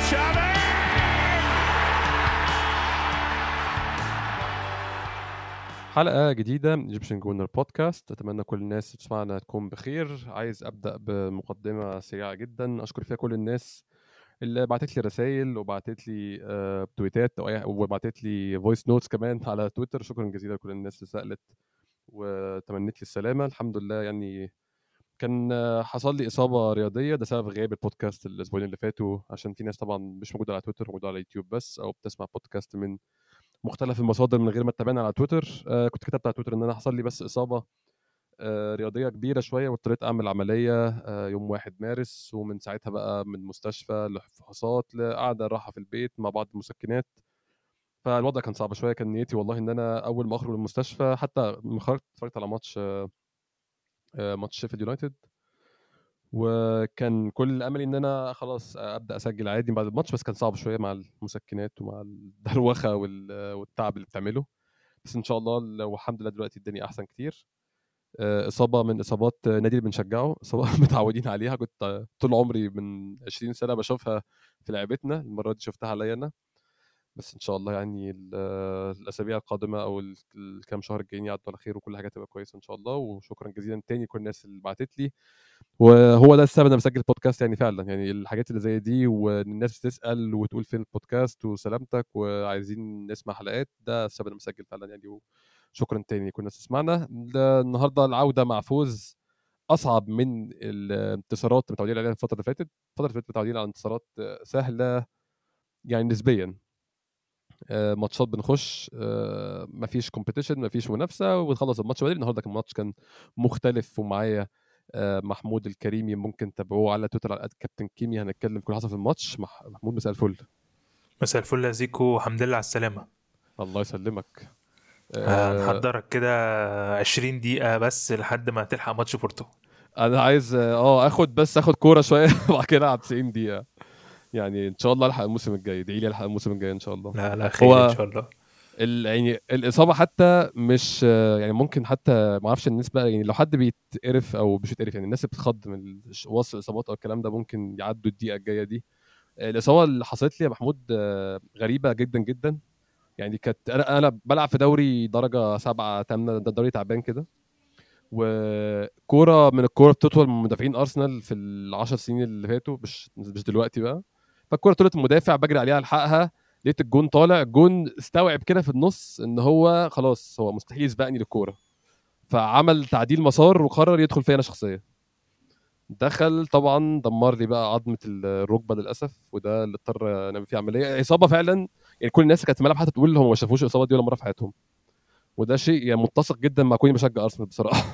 Xavi! حلقة جديدة من ايجيبشن جونر بودكاست أتمنى كل الناس تسمعنا تكون بخير عايز أبدأ بمقدمة سريعة جدا أشكر فيها كل الناس اللي بعتت لي رسائل وبعتت لي آه، تويتات أو أي- وبعتت لي فويس نوتس كمان على تويتر شكرا جزيلا لكل الناس اللي سألت وتمنيت لي السلامة الحمد لله يعني كان آه، حصل لي إصابة رياضية ده سبب غياب البودكاست الأسبوعين اللي فاتوا عشان في ناس طبعا مش موجودة على تويتر موجودة على يوتيوب بس أو بتسمع بودكاست من مختلف المصادر من غير ما تتابعنا على تويتر آه كنت كتبت على تويتر ان انا حصل لي بس اصابه آه رياضيه كبيره شويه واضطريت اعمل عمليه آه يوم 1 مارس ومن ساعتها بقى من مستشفى لفحوصات لقعده راحه في البيت مع بعض المسكنات فالوضع كان صعب شويه كان نيتي والله ان انا اول ما اخرج من المستشفى حتى لما خرجت اتفرجت على ماتش آه آه ماتش شيفيلد يونايتد وكان كل املي ان انا خلاص ابدا اسجل عادي بعد الماتش بس كان صعب شويه مع المسكنات ومع الدروخه وال- والتعب اللي بتعمله بس ان شاء الله لو الحمد لله دلوقتي الدنيا احسن كتير آه، اصابه من اصابات نادي اللي بنشجعه اصابه متعودين عليها كنت طول عمري من 20 سنه بشوفها في لعبتنا المره دي شفتها عليا انا بس ان شاء الله يعني ال- الاسابيع القادمه او ال- الكام شهر الجايين يعدوا على خير وكل حاجه تبقى كويسه ان شاء الله وشكرا جزيلا تاني كل الناس اللي بعتت لي وهو ده السبب انا بسجل بودكاست يعني فعلا يعني الحاجات اللي زي دي وان الناس بتسال وتقول فين البودكاست وسلامتك وعايزين نسمع حلقات ده السبب انا بسجل فعلا يعني وشكرا تاني كل الناس تسمعنا ده النهارده العوده مع فوز اصعب من الانتصارات اللي متعودين عليها الفتره اللي فاتت الفتره اللي فاتت متعودين على انتصارات سهله يعني نسبيا آه، ماتشات بنخش آه، مفيش كومبيتيشن مفيش منافسه وبنخلص الماتش بدري النهارده كان ماتش كان مختلف ومعايا آه، محمود الكريمي ممكن تتابعوه على تويتر على كابتن كيمي هنتكلم في كل حصل في الماتش مح- محمود مساء الفل مساء الفل يا زيكو الحمد لله على السلامة الله يسلمك هنحضرك كده 20 دقيقة بس لحد ما تلحق ماتش بورتو انا عايز اه اخد بس اخد كوره شويه وبعد كده العب 90 دقيقه يعني ان شاء الله الحق الموسم الجاي ادعي لي الحق الموسم الجاي ان شاء الله لا لا خير هو- ان شاء الله ال... يعني الاصابه حتى مش يعني ممكن حتى ما اعرفش الناس بقى يعني لو حد بيتقرف او مش بيتقرف يعني الناس اللي بتتخض من الش- وصف الاصابات او الكلام ده ممكن يعدوا الدقيقه الجايه دي الاصابه اللي حصلت لي يا محمود آه، غريبه جدا جدا يعني كانت انا انا بلعب في دوري درجه سبعه ثامنه ده دوري تعبان كده وكوره من الكوره بتطول من مدافعين ارسنال في العشر سنين اللي فاتوا مش مش دلوقتي بقى فالكوره طولت المدافع بجري عليها الحقها لقيت الجون طالع الجون استوعب كده في النص ان هو خلاص هو مستحيل يسبقني للكوره فعمل تعديل مسار وقرر يدخل فيا انا شخصيا دخل طبعا دمر لي بقى عظمه الركبه للاسف وده اللي اضطر انام فيه عمليه اصابه فعلا يعني كل الناس اللي كانت في الملعب حتى تقول هم ما شافوش الاصابه دي ولا مره في حياتهم وده شيء يعني متسق جدا مع كوني بشجع ارسنال بصراحه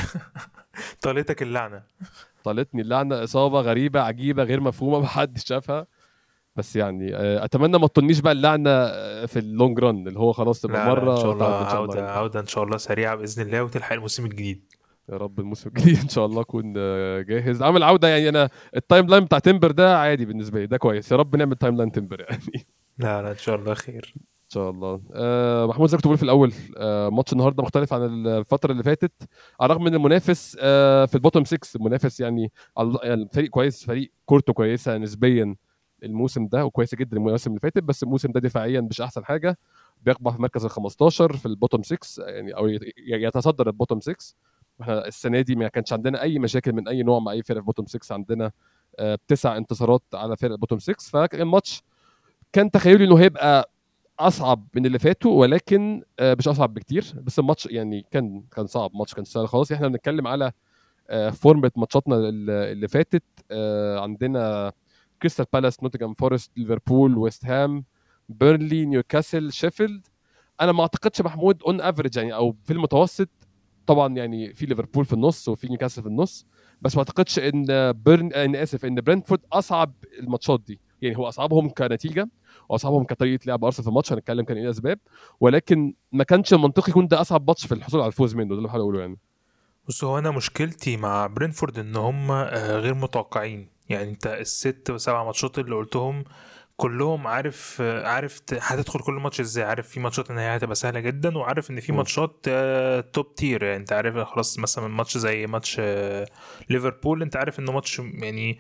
طالتك اللعنة طالتني اللعنه اصابه غريبه عجيبه غير مفهومه ما حدش شافها بس يعني آه، اتمنى ما تطنيش بقى اللعنه آه، في اللونج ران اللي هو خلاص تبقى لا لا مره ان شاء الله وتعدي إن شاء عودة يعني. عودة ان شاء الله سريعة بإذن الله وتلحق الموسم الجديد يا رب الموسم الجديد ان شاء الله اكون آه، جاهز عامل عوده يعني انا التايم لاين بتاع تمبر ده عادي بالنسبه لي ده كويس يا رب نعمل تايم لاين تمبر يعني لا لا ان شاء الله خير ان شاء الله آه محمود زي ما كنت بقول في الاول آه ماتش النهارده مختلف عن الفتره اللي فاتت على الرغم ان المنافس آه في البوتوم 6 المنافس يعني على- يعني فريق كويس فريق كورته كويسه نسبيا الموسم ده وكويسه جدا المواسم اللي فاتت بس الموسم ده دفاعيا مش احسن حاجه بيقبع في مركز ال 15 في البوتوم 6 يعني او يت- يتصدر البوتوم 6 احنا السنه دي ما كانش عندنا اي مشاكل من اي نوع مع اي فرقه في بوتوم 6 عندنا آه تسع انتصارات على فرق بوتوم 6 فكان الماتش كان تخيلي انه هيبقى اصعب من اللي فاتوا ولكن آه، مش اصعب بكتير بس الماتش يعني كان كان صعب ماتش كان سهل خلاص احنا بنتكلم على آه، فورمة ماتشاتنا اللي اللي فاتت آه، عندنا كريستال بالاس نوتنغهام فورست ليفربول ويست هام بيرنلي نيوكاسل شيفيلد انا ما اعتقدش محمود اون افريج يعني او في المتوسط طبعا يعني في ليفربول في النص وفي نيوكاسل في النص بس ما اعتقدش ان بيرن انا اسف ان برنتفورد اصعب الماتشات دي يعني هو اصعبهم كنتيجه واصعبهم كطريقه لعب ارسنال في الماتش هنتكلم كان ايه الاسباب ولكن ما كانش منطقي يكون ده اصعب ماتش في الحصول على الفوز منه ده اللي بحاول اقوله يعني بص هو انا مشكلتي مع برينفورد ان هم آه، غير متوقعين يعني انت الست وسبع ماتشات اللي قلتهم كلهم عارف آه، عارف ت- هتدخل كل ماتش ازاي عارف في ماتشات ان هي هتبقى سهله جدا وعارف ان في م. ماتشات آه، توب تير يعني انت عارف خلاص مثلا ماتش زي ماتش آه، ليفربول انت عارف انه ماتش يعني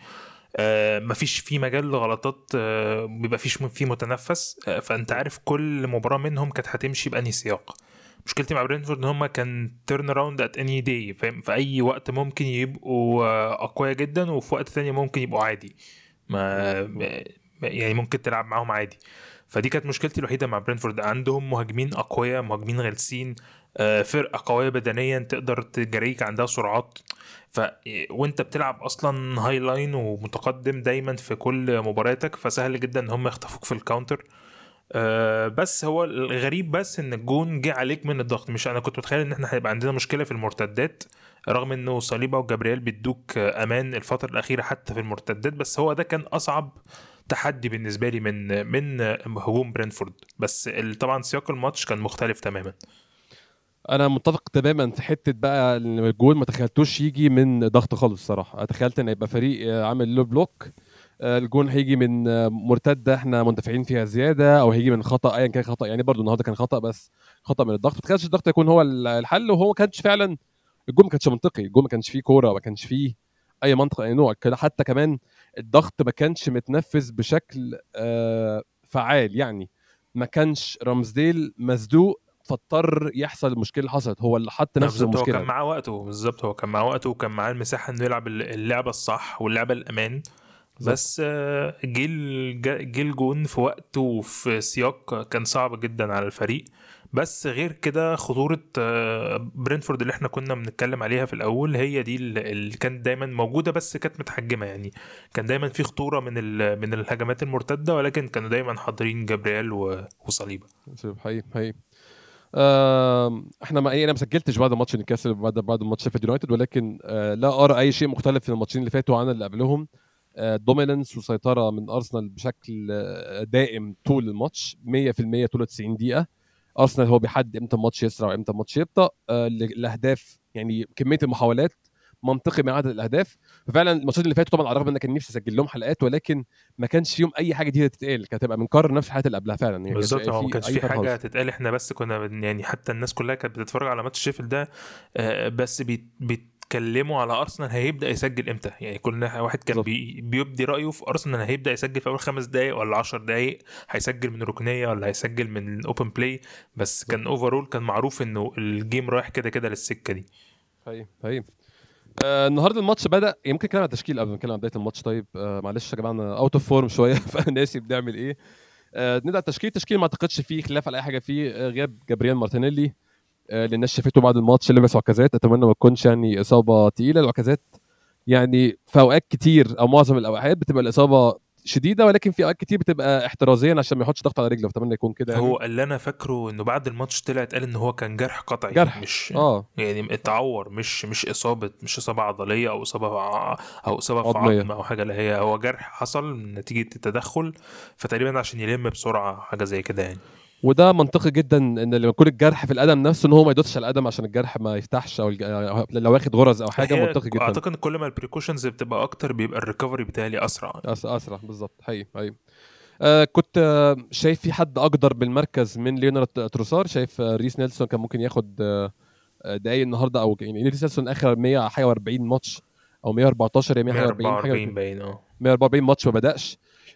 آه مفيش في مجال لغلطات آه بيبقى فيش فيه متنفس آه فانت عارف كل مباراه منهم كانت هتمشي بانهي سياق مشكلتي مع برينفورد ان هم كان تيرن اراوند ات اني داي فاهم في اي وقت ممكن يبقوا آه، اقوياء جدا وفي وقت تاني ممكن يبقوا عادي ما ما- يعني ممكن تلعب معاهم عادي فدي كانت مشكلتي الوحيده مع برينفورد عندهم مهاجمين اقوياء مهاجمين غلسين آه، فرقه قويه بدنيا تقدر تجريك عندها سرعات ف وانت بتلعب اصلا هاي لاين ومتقدم دايما في كل مبارياتك فسهل جدا ان هم يخطفوك في الكاونتر آه، بس هو الغريب بس ان الجون جه عليك من الضغط مش انا كنت متخيل ان احنا هيبقى عندنا مشكله في المرتدات رغم انه صليبه وجابرييل بيدوك آه، امان الفتره الاخيره حتى في المرتدات بس هو ده كان اصعب تحدي بالنسبه لي من من هجوم برينفورد بس ال- طبعا سياق الماتش كان مختلف تماما انا متفق تماما في حته بقى ان الجول ما تخيلتوش يجي من ضغط خالص الصراحه أنا تخيلت ان يبقى فريق آه، عامل له بلوك آه، الجون هيجي من آه، مرتده احنا مندفعين فيها زياده او هيجي من خطا ايا كان خطا يعني برضو النهارده كان خطا بس خطا من الضغط ما تخيلش الضغط يكون هو ال- الحل وهو ما كانش فعلا الجون ما كانش منطقي الجون ما كانش فيه كوره ما كانش فيه اي منطق اي نوع كده حتى كمان الضغط ما كانش متنفذ بشكل آه، فعال يعني ما كانش رامزديل مزدوق فاضطر يحصل المشكله اللي حصلت هو اللي حط نفسه بالظبط هو كان المشكله معاه وقته بالظبط هو كان معاه وقته وكان معاه المساحه انه يلعب اللعبه الصح واللعبه الامان بالظبط. بس آه، جه ال- جه جه الجون في وقته وفي سياق كان صعب جدا على الفريق بس غير كده خطورة آه، برينفورد اللي احنا كنا بنتكلم عليها في الأول هي دي اللي اللي كانت دايما موجودة بس كانت متحجمة يعني كان دايما في خطورة من ال- من الهجمات المرتدة ولكن كانوا دايما حاضرين جابرييل و- وصليبة شوف حقيقي حقيقي آم، احنا ما انا ما سجلتش بعد ماتش نيوكاسل بعد بعد ماتش شيفيلد يونايتد ولكن آه، لا ارى اي شيء مختلف في الماتشين اللي فاتوا عن اللي قبلهم دوميننس وسيطره من ارسنال بشكل آه، دائم طول الماتش 100% طول 90 دقيقه ارسنال هو بيحدد امتى الماتش يسرع وامتى الماتش يبطا آه، ال- الاهداف يعني كميه المحاولات منطقي مع عدد الاهداف ففعلا الماتشات اللي فاتوا طبعا على الرغم ان كان نفسي اسجل لهم حلقات ولكن ما كانش فيهم اي حاجه جديده تتقال كانت هتبقى بنكرر نفس الحاجات اللي قبلها فعلا يعني كانش بالظبط هيبقى هو ما في كانش أي في فرق حاجه خالص. تتقال احنا بس كنا بن- يعني حتى الناس كلها كانت بتتفرج على ماتش شيفيلد ده آه، بس بيت- بيتكلموا على ارسنال هيبدا يسجل امتى يعني كل واحد كان بالظبط. بي بيبدي رايه في ارسنال هيبدا يسجل في اول خمس دقائق ولا عشر دقائق هيسجل من ركنيه ولا هيسجل من اوبن بلاي بس كان اوفرول كان معروف انه الجيم رايح كده كده للسكه دي هي هي آه النهارده الماتش بدا يمكن نتكلم عن التشكيل قبل ما نتكلم عن بدايه الماتش طيب آه معلش يا جماعه انا اوت اوف فورم شويه فانا ناسي بنعمل ايه آه نبدا التشكيل التشكيل ما اعتقدش فيه خلاف على اي حاجه فيه آه غياب جابرييل مارتينيلي آه اللي الناس شافته بعد الماتش لبس عكازات اتمنى ما تكونش يعني اصابه تقيله العكازات يعني في اوقات كتير او معظم الاوقات بتبقى الاصابه شديده ولكن في اوقات كتير بتبقى احترازيا عشان ما يحطش ضغط على رجله فاتمنى يكون كده يعني. هو اللي انا فاكره انه بعد الماتش طلع اتقال ان هو كان جرح قطعي جرح. مش اه يعني اتعور مش مش اصابه مش اصابه عضليه او اصابه ع- او اصابه في عظمية. عظم او حاجه لا هي هو جرح حصل نتيجه التدخل فتقريبا عشان يلم بسرعه حاجه زي كده يعني وده منطقي جدا ان لما يكون الجرح في القدم نفسه ان هو ما يدوسش على القدم عشان الجرح ما يفتحش او الج... أو لو واخد غرز او حاجه هي منطقي جدا اعتقد ان كل ما البريكوشنز بتبقى اكتر بيبقى الريكفري بتاعي اسرع أس... اسرع بالظبط حقيقي حقيقي آه كنت آه شايف في حد اقدر بالمركز من ليونارد تروسار شايف آه ريس نيلسون كان ممكن ياخد آه آه، دقايق النهارده او يعني ريس نيلسون اخر 140 ماتش او 114 يا 140 حاجه 144 باين اه 144 ماتش ما بداش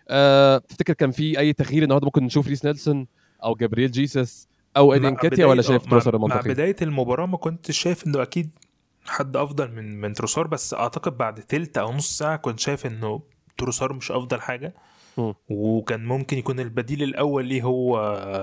آه تفتكر كان في اي تغيير النهارده ممكن نشوف ريس نيلسون او جابرييل جيسس او ايدي مع انكاتيا ولا بداية- شايف آه، تروسر مع, مع منطقي بدايه المباراه ما كنتش شايف انه اكيد حد افضل من من تروسار بس اعتقد بعد تلت او نص ساعه كنت شايف انه تروسار مش افضل حاجه مم. وكان ممكن يكون البديل الاول ليه هو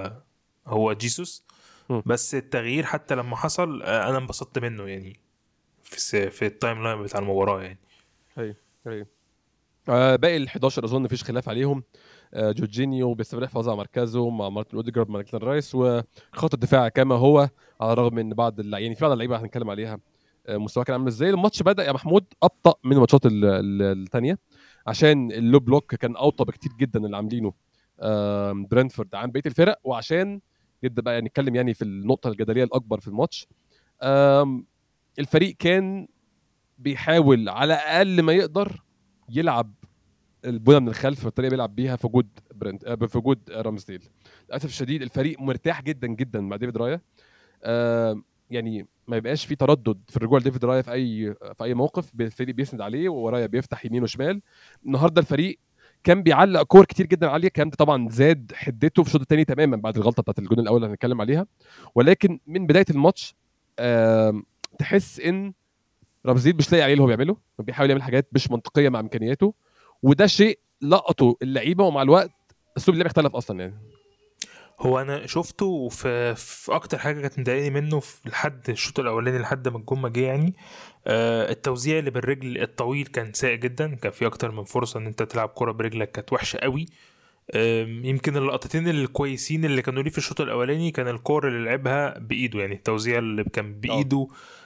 هو جيسوس مم. بس التغيير حتى لما حصل آه، انا انبسطت منه يعني في س- في التايم لاين بتاع المباراه يعني ايوه ايوه آه باقي ال 11 اظن مفيش خلاف عليهم آه جورجينيو بيستمر في وضع مركزه مع مارتن اوديجارد مارتن رايس وخط الدفاع كما هو على الرغم ان بعض اللع... يعني في بعض اللعيبه هنتكلم عليها آه مستواه كان عامل ازاي الماتش بدا يا محمود ابطا من الماتشات ال- ال- الثانيه عشان اللو بلوك كان اوطى بكتير جدا اللي عاملينه آه برنتفورد عن بقيه الفرق وعشان نبدا بقى نتكلم يعني في النقطه الجدليه الاكبر في الماتش آم، الفريق كان بيحاول على اقل ما يقدر يلعب البنى من الخلف بالطريقه اللي بيلعب بيها في وجود برنت آه، في وجود رامزديل للاسف الشديد الفريق مرتاح جدا جدا مع ديفيد رايا آه، يعني ما يبقاش في تردد في الرجوع لديفيد رايا في اي في اي موقف الفريق بيسند عليه ورايا بيفتح يمين وشمال النهارده الفريق كان بيعلق كور كتير جدا عاليه الكلام ده طبعا زاد حدته في الشوط الثاني تماما بعد الغلطه بتاعت الجون الاول اللي هنتكلم عليها ولكن من بدايه الماتش تحس ان رمزيل مش لاقي عليه اللي هو بيعمله بيحاول يعمل حاجات مش منطقيه مع امكانياته وده شيء لقطه اللعيبه ومع الوقت اسلوب اللعب اختلف اصلا يعني هو انا شفته في, في اكتر حاجه كانت مضايقاني منه في لحد الشوط الاولاني لحد ما الجون ما جه يعني آه التوزيع اللي بالرجل الطويل كان سيء جدا كان في اكتر من فرصه ان انت تلعب كره برجلك كانت وحشه قوي آه يمكن اللقطتين الكويسين اللي كانوا ليه في الشوط الاولاني كان الكور اللي لعبها بايده يعني التوزيع اللي كان بايده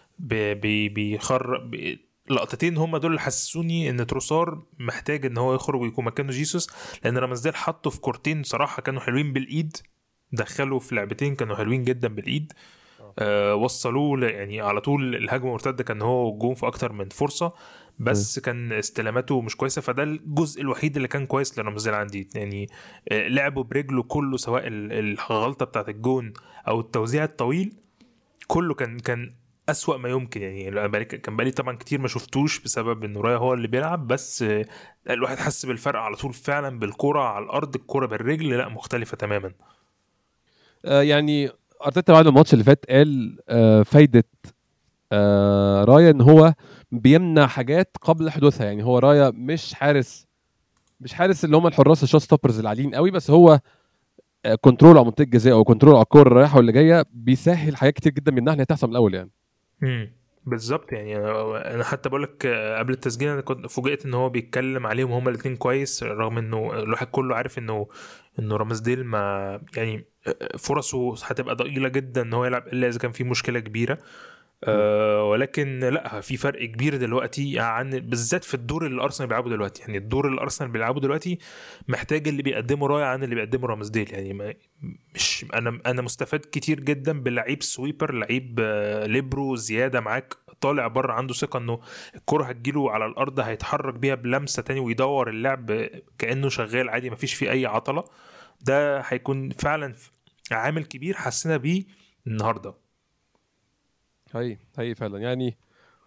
بيخر لقطتين هم دول اللي حسسوني ان تروسار محتاج ان هو يخرج ويكون مكانه جيسوس لان رمزدال حطه في كورتين صراحه كانوا حلوين بالايد دخلوا في لعبتين كانوا حلوين جدا بالايد آه وصلوه يعني على طول الهجمه المرتده كان هو جون في اكتر من فرصه بس م. كان استلاماته مش كويسه فده الجزء الوحيد اللي كان كويس لرمزدال عندي يعني آه لعبه برجله كله سواء الغلطه بتاعت الجون او التوزيع الطويل كله كان كان أسوأ ما يمكن يعني كان بقالي طبعا كتير ما شفتوش بسبب ان رايا هو اللي بيلعب بس الواحد حس بالفرق على طول فعلا بالكرة على الارض الكرة بالرجل لا مختلفة تماما آه يعني ارتيتا بعد الماتش اللي فات قال آه فايدة آه رايا ان هو بيمنع حاجات قبل حدوثها يعني هو رايا مش حارس مش حارس اللي هم الحراس الشوت ستوبرز العاليين قوي بس هو كنترول على منطقه الجزاء او كنترول على الكوره الرايحه واللي جايه بيسهل حاجات كتير جدا منها ان هي تحصل من الاول يعني امم بالظبط يعني انا حتى بقول لك قبل التسجيل انا كنت فوجئت ان هو بيتكلم عليهم هما الاثنين كويس رغم انه الواحد كله عارف انه انه رامز ديل ما يعني فرصه هتبقى ضئيله جدا ان هو يلعب الا اذا كان في مشكله كبيره أه ولكن لا في فرق كبير دلوقتي عن بالذات في الدور اللي ارسنال بيلعبه دلوقتي يعني الدور اللي ارسنال بيلعبه دلوقتي محتاج اللي بيقدمه رايع عن اللي بيقدمه رامزديل يعني ما مش انا انا مستفاد كتير جدا بلعيب سويبر لعيب ليبرو زياده معاك طالع بره عنده ثقه انه الكره هتجيله على الارض هيتحرك بيها بلمسه تاني ويدور اللعب كانه شغال عادي مفيش فيه اي عطله ده هيكون فعلا عامل كبير حسينا بيه النهارده هي هي فعلا يعني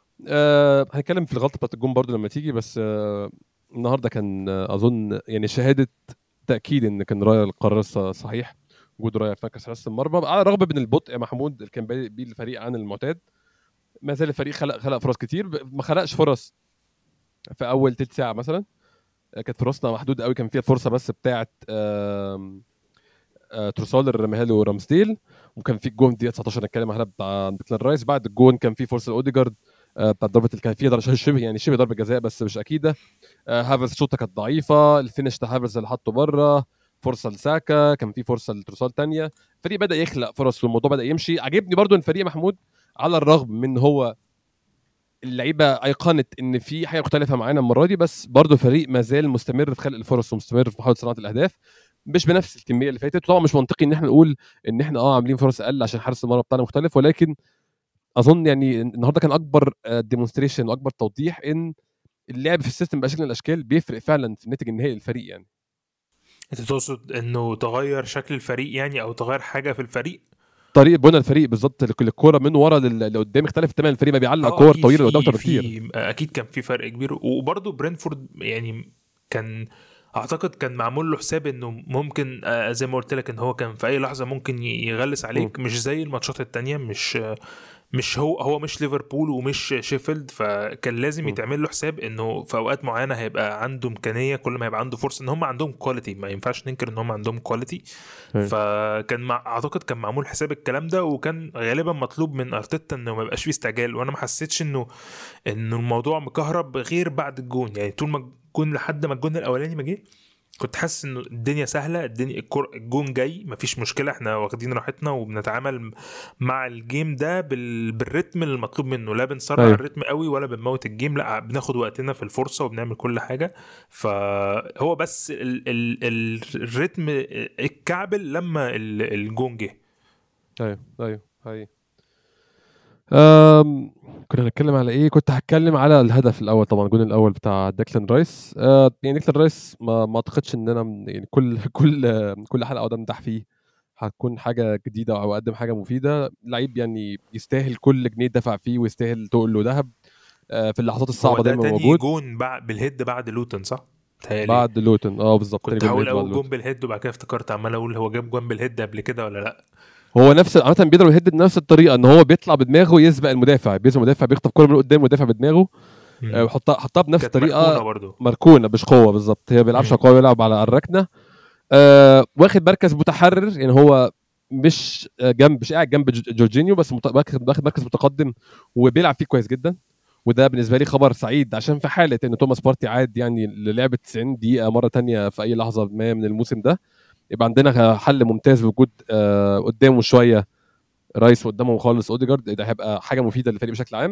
آه هنتكلم في الغلطه بتاعت الجون برضو لما تيجي بس آه النهارده كان آه اظن يعني شهاده تاكيد ان كان راي القرار صحيح وجود راي في مركز حراسه المرمى على الرغم من البطء يا محمود اللي كان بيه الفريق عن المعتاد ما زال الفريق خلق خلق فرص كتير ما خلقش فرص في اول تلت ساعه مثلا كانت فرصنا محدوده قوي كان فيها فرصه بس بتاعه آه آه تروسال اللي رماها له رامستيل وكان في الجون دي 19 نتكلم عنها بتاع ديكلان رايس بعد الجون كان في فرصه لاوديجارد آه بتاع ضربه كان في ضربه شبه يعني شبه ضربه جزاء بس مش اكيده آه هافرز شوطه كانت ضعيفه الفينش بتاع هافرز اللي حطه بره فرصه لساكا كان في فرصه لتروسال تانية الفريق بدا يخلق فرص والموضوع بدا يمشي عجبني برضو ان الفريق محمود على الرغم من هو اللعيبه ايقنت ان في حاجه مختلفه معانا المره دي بس برضه الفريق ما زال مستمر في خلق الفرص ومستمر في محاوله صناعه الاهداف مش بنفس الكميه اللي فاتت طبعا مش منطقي ان احنا نقول ان احنا اه عاملين فرص اقل عشان حارس المرمى بتاعنا مختلف ولكن اظن يعني النهارده كان اكبر ديمونستريشن واكبر توضيح ان اللعب في السيستم باشكال من الاشكال بيفرق فعلا في الناتج النهائي للفريق يعني انت تقصد انه تغير شكل الفريق يعني او تغير حاجه في الفريق طريقه بنى الفريق بالظبط الكوره من ورا لقدام اختلف تماما الفريق ما بيعلق كور طويله لقدام اكتر بكتير اكيد كان في فرق كبير وبرده برينفورد يعني كان اعتقد كان معمول له حساب انه ممكن زي ما قلت لك ان هو كان في اي لحظه ممكن يغلس عليك م. مش زي الماتشات التانية مش مش هو هو مش ليفربول ومش شيفيلد فكان لازم يتعمل له حساب انه في اوقات معينه هيبقى عنده امكانيه كل ما هيبقى عنده فرصه ان هم عندهم كواليتي ما ينفعش ننكر ان هم عندهم كواليتي فكان مع اعتقد كان معمول حساب الكلام ده وكان غالبا مطلوب من ارتيتا انه ما يبقاش فيه استعجال وانا ما حسيتش انه انه الموضوع مكهرب غير بعد الجون يعني طول ما الجون لحد ما الجون الاولاني ما جه كنت حاسس انه الدنيا سهله الدنيا الجون جاي مفيش مشكله احنا واخدين راحتنا وبنتعامل مع الجيم ده بال... بالريتم المطلوب منه لا بنسرع أيوه. الريتم قوي ولا بنموت الجيم لا بناخد وقتنا في الفرصه وبنعمل كل حاجه فهو بس ال... ال... الريتم الكعبل لما الجون جه ايوه ايوه ايوه أم... كنا هنتكلم على ايه كنت هتكلم على الهدف الاول طبعا الجون الاول بتاع ديكلان رايس أه يعني ديكلان رايس ما, ما اعتقدش ان انا يعني كل كل كل حلقه اقعد امدح فيه هتكون حاجه جديده او قدم حاجه مفيده لعيب يعني يستاهل كل جنيه دفع فيه ويستاهل تقول له ذهب آه، في اللحظات الصعبه دايما موجود جون بعد بالهيد بعد لوتن صح؟ تهيألي بعد لوتن اه بالظبط كنت هقول اول جون بالهيد وبعد كده افتكرت عمال اقول هو جاب جون بالهيد قبل كده ولا لا هو نفس عاده بيضرب الهيد بنفس الطريقه ان هو بيطلع بدماغه يسبق المدافع بيسبق المدافع بيخطف كوره من قدام المدافع بدماغه آه، وحطها حطها بنفس الطريقه مركونه برضه مركونه مش قوه بالظبط هي ما بيلعبش قوه بيلعب على الركنه آه واخد مركز متحرر يعني هو مش جنب مش قاعد جنب جورجينيو بس واخد مركز متقدم وبيلعب فيه كويس جدا وده بالنسبه لي خبر سعيد عشان في حاله ان توماس بارتي عاد يعني للعبه 90 دقيقه مره تانية في اي لحظه ما من الموسم ده يبقى عندنا حل ممتاز بوجود آه قدامه شويه رايس قدامه خالص اوديجارد ده هيبقى حاجه مفيده للفريق بشكل عام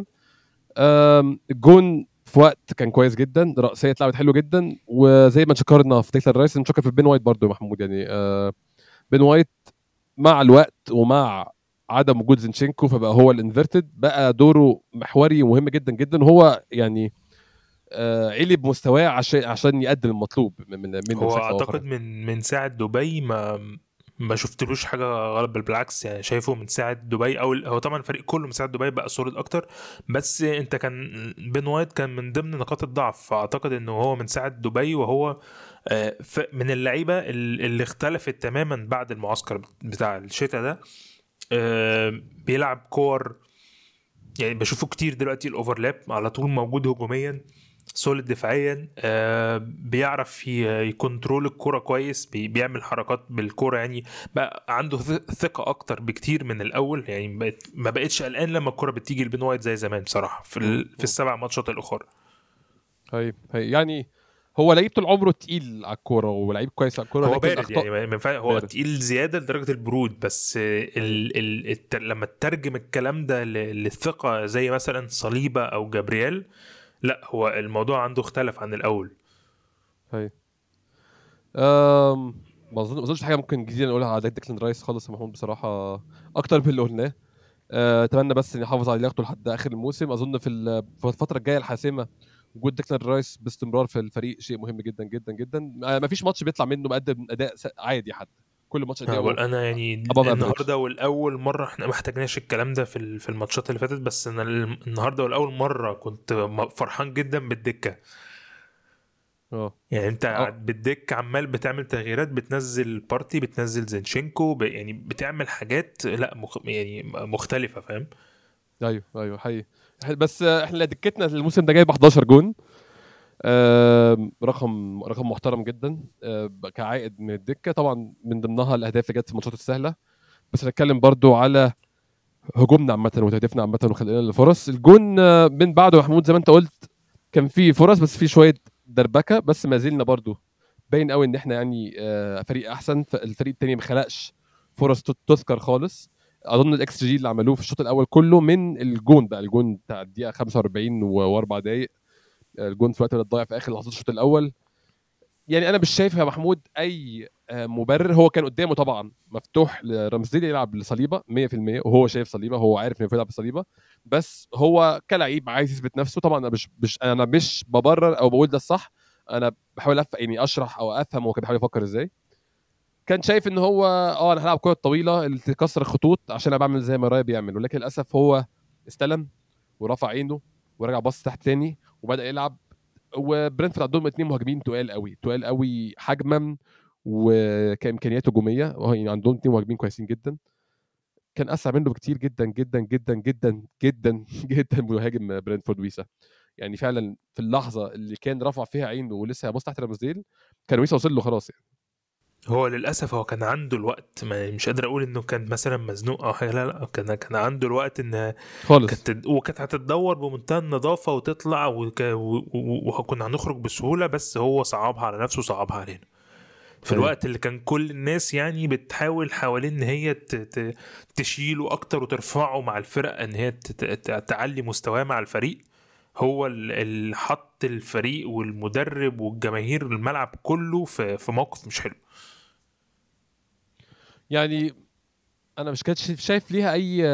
الجون في وقت كان كويس جدا رأسية اتلعبت حلو جدا وزي ما شكرنا في تيكلر رايس نشكر في بين وايت برضو محمود يعني آه بين وايت مع الوقت ومع عدم وجود زينشينكو فبقى هو الانفيرتد بقى دوره محوري ومهم جدا جدا وهو يعني آه علي بمستواه عشان عشان يقدم المطلوب من من هو اعتقد من من ساعه دبي ما ما شفتلوش حاجه غلط بل بالعكس يعني شايفه من ساعه دبي او هو طبعا الفريق كله من ساعه دبي بقى سوليد اكتر بس انت كان بين وايت كان من ضمن نقاط الضعف فاعتقد انه هو من ساعه دبي وهو آه، من اللعيبه اللي اختلفت تماما بعد المعسكر بتاع الشتاء ده آه، بيلعب كور يعني بشوفه كتير دلوقتي الاوفرلاب على طول موجود هجوميا سوليد دفاعيا آه بيعرف يكنترول الكرة كويس بي بيعمل حركات بالكرة يعني بقى عنده ثقة أكتر بكتير من الأول يعني بقت ما بقتش قلقان لما الكرة بتيجي لبين وايت زي زمان بصراحة في, في السبع ماتشات الأخرى هي هي يعني هو لعيب طول عمره تقيل على الكوره ولعيب كويس على الكوره هو بارد أخطأ... يعني ما هو بارد. تقيل زياده لدرجه البرود بس ال... ال... الت... لما تترجم الكلام ده للثقه زي مثلا صليبه او جابرييل لا هو الموضوع عنده اختلف عن الاول هي أم... ما اظنش حاجه ممكن جديده نقولها على ديكلان رايس خالص يا محمود بصراحه اكتر من اللي قلناه اتمنى بس ان يحافظ على لياقته لحد اخر الموسم اظن في الفتره الجايه الحاسمه وجود ديكلان رايس باستمرار في الفريق شيء مهم جدا جدا جدا ما فيش ماتش بيطلع منه مقدم اداء عادي حتى كل ماتش اداء انا يعني النهارده والاول مره احنا ما احتاجناش الكلام ده في في الماتشات اللي فاتت بس انا النهارده والاول مره كنت فرحان جدا بالدكه اه يعني انت أوه. بالدك عمال بتعمل تغييرات بتنزل بارتي بتنزل زينشينكو ب... يعني بتعمل حاجات لا مخ... يعني مختلفه فاهم ايوه ايوه حقيقي بس احنا دكتنا الموسم ده جايب 11 جون رقم رقم محترم جدا كعائد من الدكه طبعا من ضمنها الاهداف اللي جت في الماتشات السهله بس نتكلم برضو على هجومنا عامه وتهديفنا عامه وخلقنا الفرص الجون من بعده محمود زي ما انت قلت كان في فرص بس في شويه دربكه بس ما زلنا برضو باين قوي ان احنا يعني فريق احسن الفريق الثاني ما خلقش فرص تذكر خالص اظن الاكس جي اللي عملوه في الشوط الاول كله من الجون بقى الجون بتاع الدقيقه 45 واربع دقائق الجون في الوقت اللي ضايع في اخر لحظات الشوط الاول يعني انا مش شايف يا محمود اي آه، مبرر هو كان قدامه طبعا مفتوح لرمزيل يلعب لصليبه 100% وهو شايف صليبه هو عارف انه يلعب بصليبه بس هو كلعيب عايز يثبت نفسه طبعا انا مش مش انا مش ببرر او بقول ده الصح انا بحاول أف... يعني اشرح او افهم هو كان بيحاول يفكر ازاي كان شايف ان هو اه انا هلعب كره طويله اللي تكسر الخطوط عشان انا بعمل زي ما راي بيعمل ولكن للاسف هو استلم ورفع عينه ورجع بص تحت تاني وبدا يلعب وبرنتفورد عندهم اثنين مهاجمين تقال قوي تقال قوي حجما وكامكانيات هجوميه يعني عندهم اثنين مهاجمين كويسين جدا كان اسرع منه بكتير جدا جدا جدا جدا جدا جدا مهاجم برنتفورد ويسا يعني فعلا في اللحظه اللي كان رفع فيها عينه ولسه هيبص تحت رمزديل كان ويسا وصل له خلاص يعني هو للاسف هو كان عنده الوقت ما مش قادر اقول انه كان مثلا مزنوق او حاجه لا لا كان كان عنده الوقت ان خالص كانت وكانت هتتدور بمنتهى النظافه وتطلع وكنا هنخرج بسهوله بس هو صعبها على نفسه وصعبها علينا في أيوه. الوقت اللي كان كل الناس يعني بتحاول حوالين ان هي تشيله اكتر وترفعه مع الفرق ان هي تعلي مستواه مع الفريق هو اللي حط الفريق والمدرب والجماهير الملعب كله في في موقف مش حلو يعني انا مش كنت شايف ليها اي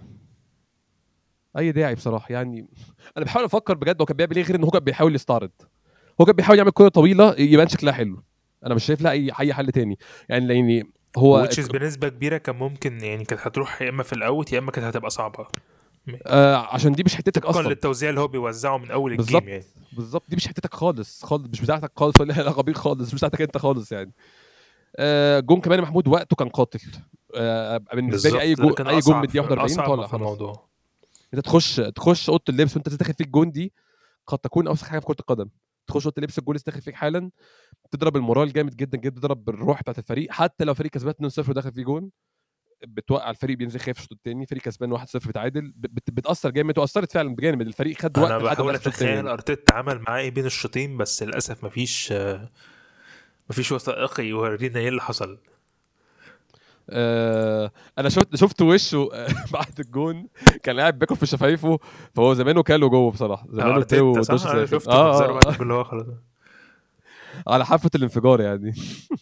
اي داعي بصراحه يعني انا بحاول افكر بجد هو كان بيعمل ايه غير ان هو كان بيحاول يستعرض هو كان بيحاول يعمل كوره طويله يبان شكلها حلو انا مش شايف لها اي اي حل تاني يعني لاني هو which is بنسبه كبيره كان ممكن يعني كانت هتروح يا اما في الاوت يا اما كانت هتبقى صعبه آه عشان دي مش حتتك طبقا اصلا للتوزيع اللي هو بيوزعه من اول بالظبط. الجيم يعني بالظبط دي مش حتتك خالص خالص مش بتاعتك خالص ولا لها علاقه بيك خالص مش بتاعتك انت خالص يعني آه جون كمان يا محمود وقته كان قاتل آه بالنسبه لي اي بالظبط، ده جون كان اي جون أصعب- من الدقيقه 41 أصعب طالع في خلاص الموضوع انت تخش تخش اوضه اللبس وانت داخل فيك جون دي قد تكون اوسخ حاجه في كره القدم تخش اوضه اللبس الجون لسه داخل فيك حالا تضرب المورال جامد جدا جدا تضرب الروح بتاعت الفريق حتى لو فريق كسبان 2-0 وداخل فيه جون بتوقع الفريق بينزل خايف الشوط الثاني فريق كسبان 1-0 بتعادل بت- بتاثر جامد واثرت فعلا بجانب الفريق خد وقت انا لحد ما بحاول دخل الشوط اتخيل الثاني ارتيتا عمل معاه ايه بين الشوطين بس للاسف مفيش آه، مفيش وثائقي يورينا ايه اللي حصل آه انا شفت شفت وشه آه، بعد الجون كان قاعد بياكل في شفايفه فهو زمانه كاله جوه بصراحه زمانه اداله ارتيتا دش صح انا ساخن. شفت اه, منظره آه, بعد آه الجول اللي هو خلاص على حافه الانفجار يعني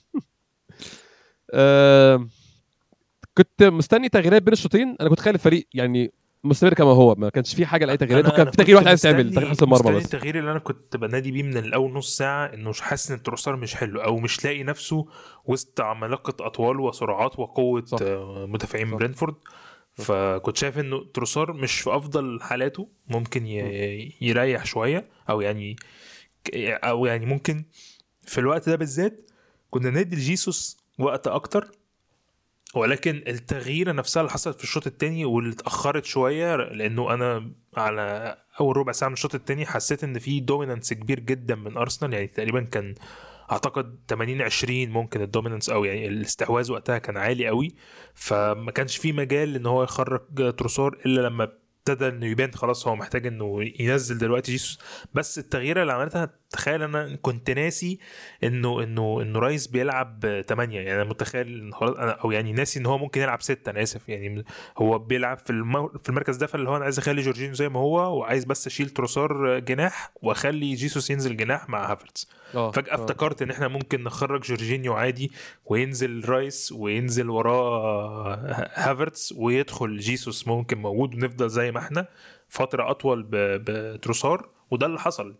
آه كنت مستني تغييرات بين الشوطين انا كنت خايل الفريق يعني مستمر كما هو ما كانش في حاجه لاي تغييرات أنا- وكان أنا في تغيير كنت واحد عايز تعمل مستني- تغيير حارس المرمى مستني بس التغيير اللي انا كنت بنادي بيه من الاول نص ساعه انه مش حاسس ان التروسار مش حلو او مش لاقي نفسه وسط عمالقه اطوال وسرعات وقوه صح. آه، مدافعين صح. برينفورد فكنت شايف انه تروسار مش في افضل حالاته ممكن ي- يريح شويه او يعني او يعني ممكن في الوقت ده بالذات كنا ندي لجيسوس وقت اكتر ولكن التغييره نفسها اللي حصلت في الشوط الثاني واللي اتاخرت شويه لانه انا على اول ربع ساعه من الشوط الثاني حسيت ان في دومينانس كبير جدا من ارسنال يعني تقريبا كان اعتقد 80 20 ممكن الدومينانس او يعني الاستحواذ وقتها كان عالي قوي فما كانش في مجال ان هو يخرج تروسار الا لما ابتدى انه يبان خلاص هو محتاج انه ينزل دلوقتي جيسوس بس التغييره اللي عملتها تخيل انا كنت ناسي انه انه انه رايس بيلعب 8 يعني انا متخيل ان خلاص انا او يعني ناسي ان هو ممكن يلعب 6 انا اسف يعني هو بيلعب في المو... في المركز ده فاللي هو انا عايز اخلي جورجينيو زي ما هو وعايز بس اشيل تروسار جناح واخلي جيسوس ينزل جناح مع هافرتس آه، فجاه آه. افتكرت ان احنا ممكن نخرج جورجينيو عادي وينزل رايس وينزل وراه هافرتس ويدخل جيسوس ممكن موجود ونفضل زي ما احنا فتره اطول ب... بتروسار وده اللي حصل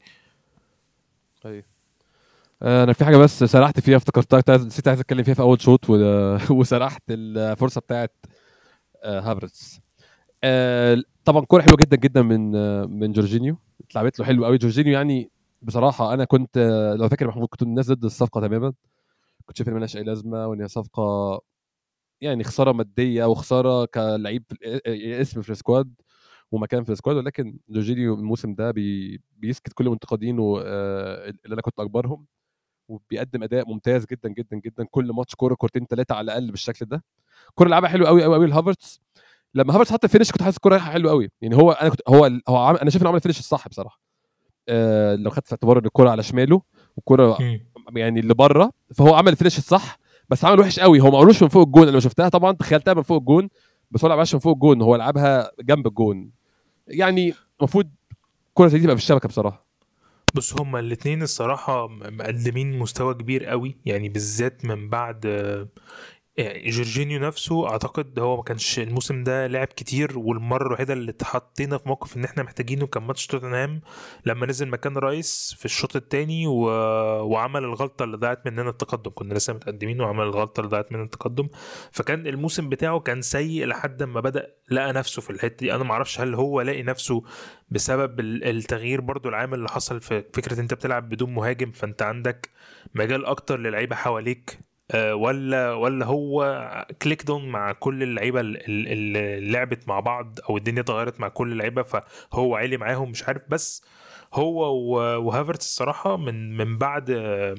ايوه آه، انا في حاجه بس سرحت فيها افتكرتها كنت عايز- نسيت عايز اتكلم فيها في اول شوط و- وسرحت الفرصه بتاعت آه، هافرتس آه، طبعا كوره حلوه جدا جدا من آه، من جورجينيو اتلعبت له حلو قوي جورجينيو يعني بصراحه انا كنت آه، لو فاكر يا محمود كنت من الناس ضد الصفقه تماما كنت شايف ان ملهاش اي لازمه وان هي صفقه يعني خساره ماديه وخساره كلعيب في الإ- اسم في السكواد ومكان في السكواد ولكن جورجينيو الموسم ده بي بيسكت كل منتقدينه آه، اللي انا كنت اكبرهم وبيقدم اداء ممتاز جدا جدا جدا كل ماتش كوره كورتين ثلاثه على الاقل بالشكل ده كوره لعبها حلو قوي قوي قوي لهافرتس لما هافرتس حط الفينش كنت حاسس الكوره رايحه حلو قوي يعني هو انا كنت هو هو عامل انا شايف انه عمل الفينش الصح بصراحه آه لو خدت في اعتبار ان الكوره على شماله والكوره يعني اللي بره فهو عمل الفينش الصح بس عمل وحش قوي هو ما عملوش من فوق الجون انا لما شفتها طبعا تخيلتها من فوق الجون بس هو ما لعبهاش من فوق الجون هو لعبها جنب الجون يعني المفروض كوره زي دي تبقى في الشبكه بصراحه بص هما الاتنين الصراحة م- مقدمين مستوى كبير قوي يعني بالذات من بعد آه، يعني جورجينيو نفسه اعتقد هو ما كانش الموسم ده لعب كتير والمره الوحيده اللي اتحطينا في موقف ان احنا محتاجينه كان ماتش توتنهام لما نزل مكان رايس في الشوط الثاني و... وعمل الغلطه اللي ضاعت مننا التقدم كنا لسه متقدمين وعمل الغلطه اللي ضاعت مننا التقدم فكان الموسم بتاعه كان سيء لحد ما بدا لقى نفسه في الحته دي انا ما اعرفش هل هو لاقي نفسه بسبب ال- التغيير برضو العامل اللي حصل في فكره انت بتلعب بدون مهاجم فانت عندك مجال اكتر للعيبه حواليك آه، ولا ولا هو كليك دون مع كل اللعيبه ال- ال- اللي لعبت مع بعض او الدنيا اتغيرت مع كل اللعيبه فهو عالي معاهم مش عارف بس هو و- وهافرتس الصراحه من من بعد آه،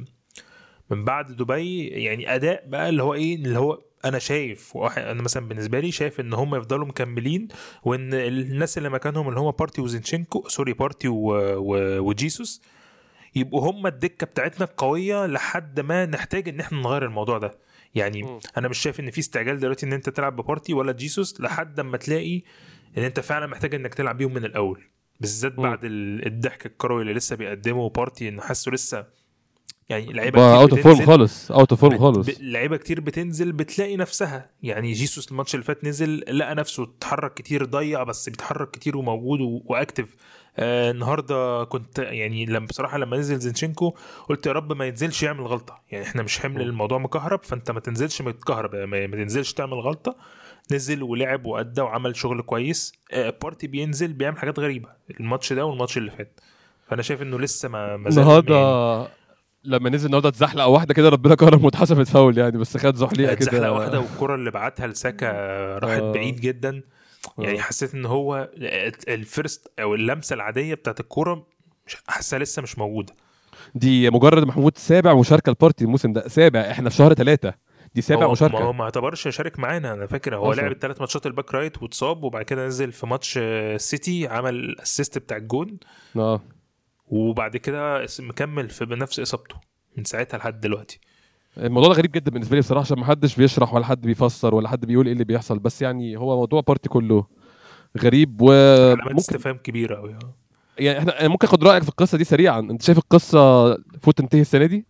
من بعد دبي يعني اداء بقى اللي هو ايه اللي هو انا شايف واحد انا مثلا بالنسبه لي شايف ان هم يفضلوا مكملين وان الناس اللي مكانهم اللي هم بارتي وزينشينكو سوري بارتي و... و... وجيسوس يبقوا هم الدكه بتاعتنا القويه لحد ما نحتاج ان احنا نغير الموضوع ده يعني مم. انا مش شايف ان في استعجال دلوقتي ان انت تلعب ببارتي ولا جيسوس لحد اما تلاقي ان انت فعلا محتاج انك تلعب بيهم من الاول بالذات مم. بعد ال- الضحك الكروي اللي لسه بيقدمه بارتي انه حاسه لسه يعني لعيبه اوت كتير اوف فورم بتنزل خالص اوت اوف فورم بت- خالص ب- لعيبه كتير بتنزل بتلاقي نفسها يعني جيسوس الماتش اللي فات نزل لقى نفسه اتحرك كتير ضيع بس بيتحرك كتير وموجود و- واكتف آه النهارده كنت يعني لما بصراحه لما نزل زينشينكو قلت يا رب ما ينزلش يعمل غلطه يعني احنا مش حمل م. الموضوع مكهرب فانت ما تنزلش متكهرب ما, ما تنزلش تعمل غلطه نزل ولعب وادى وعمل شغل كويس آه بارتي بينزل بيعمل حاجات غريبه الماتش ده والماتش اللي فات فانا شايف انه لسه ما ما زال يعني النهارده لما نزل النهارده اتزحلق واحده كده ربنا كرم واتحسبت فاول يعني بس خد زحليقه كده اتزحلق واحده والكره اللي بعتها لساكا راحت آه. بعيد جدا يعني آه. حسيت ان هو الفيرست او اللمسه العاديه بتاعت الكوره مش حاسها لسه مش موجوده دي مجرد محمود سابع مشاركه البارتي الموسم ده سابع احنا في شهر ثلاثة دي سابع هو ما مشاركه هو ما اعتبرش يشارك معانا انا فاكر هو أصلاً. لعب الثلاث ماتشات الباك رايت واتصاب وبعد كده نزل في ماتش آه، سيتي عمل الاسيست بتاع الجون اه وبعد كده اس- مكمل في بنفس اصابته من ساعتها لحد دلوقتي الموضوع ده غريب جدا بالنسبه لي بصراحه عشان ما حدش بيشرح ولا حد بيفسر ولا حد بيقول ايه اللي بيحصل بس يعني هو موضوع بارتي كله غريب علامات وممكن استفهام كبيره قوي يعني احنا أنا ممكن اخد رايك في القصه دي سريعا انت شايف القصه فوت تنتهي السنه دي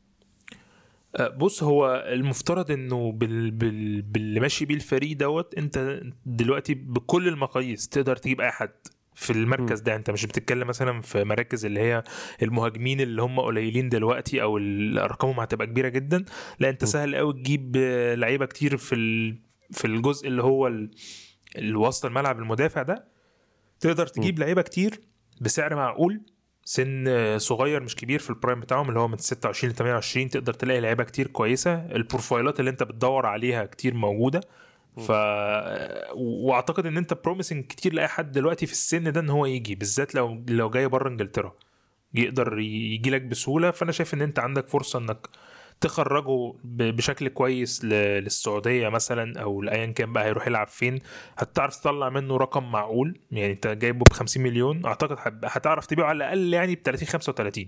أه، بص هو المفترض انه بال... بال... باللي ماشي بيه الفريق دوت انت دلوقتي بكل المقاييس تقدر تجيب اي حد في المركز ده انت مش بتتكلم مثلا في مراكز اللي هي المهاجمين اللي هم قليلين دلوقتي او ال- ارقامهم هتبقى كبيره جدا لا انت م. سهل قوي تجيب آه، لعيبه كتير في ال... في الجزء اللي هو ال... الوسط الملعب المدافع ده تقدر تجيب لعيبه كتير بسعر معقول سن صغير مش كبير في البرايم بتاعهم اللي هو من 26 ل 28 تقدر تلاقي لعيبه كتير كويسه البروفايلات اللي انت بتدور عليها كتير موجوده ف واعتقد ان انت بروميسنج كتير لاي حد دلوقتي في السن ده ان هو يجي بالذات لو لو جاي بره انجلترا يقدر يجي لك بسهوله فانا شايف ان انت عندك فرصه انك تخرجه ب- بشكل كويس ل- للسعوديه مثلا او لايا كان بقى هيروح يلعب فين هتعرف تطلع منه رقم معقول يعني انت جايبه ب 50 مليون اعتقد هت- هتعرف تبيعه على الاقل يعني ب 30 35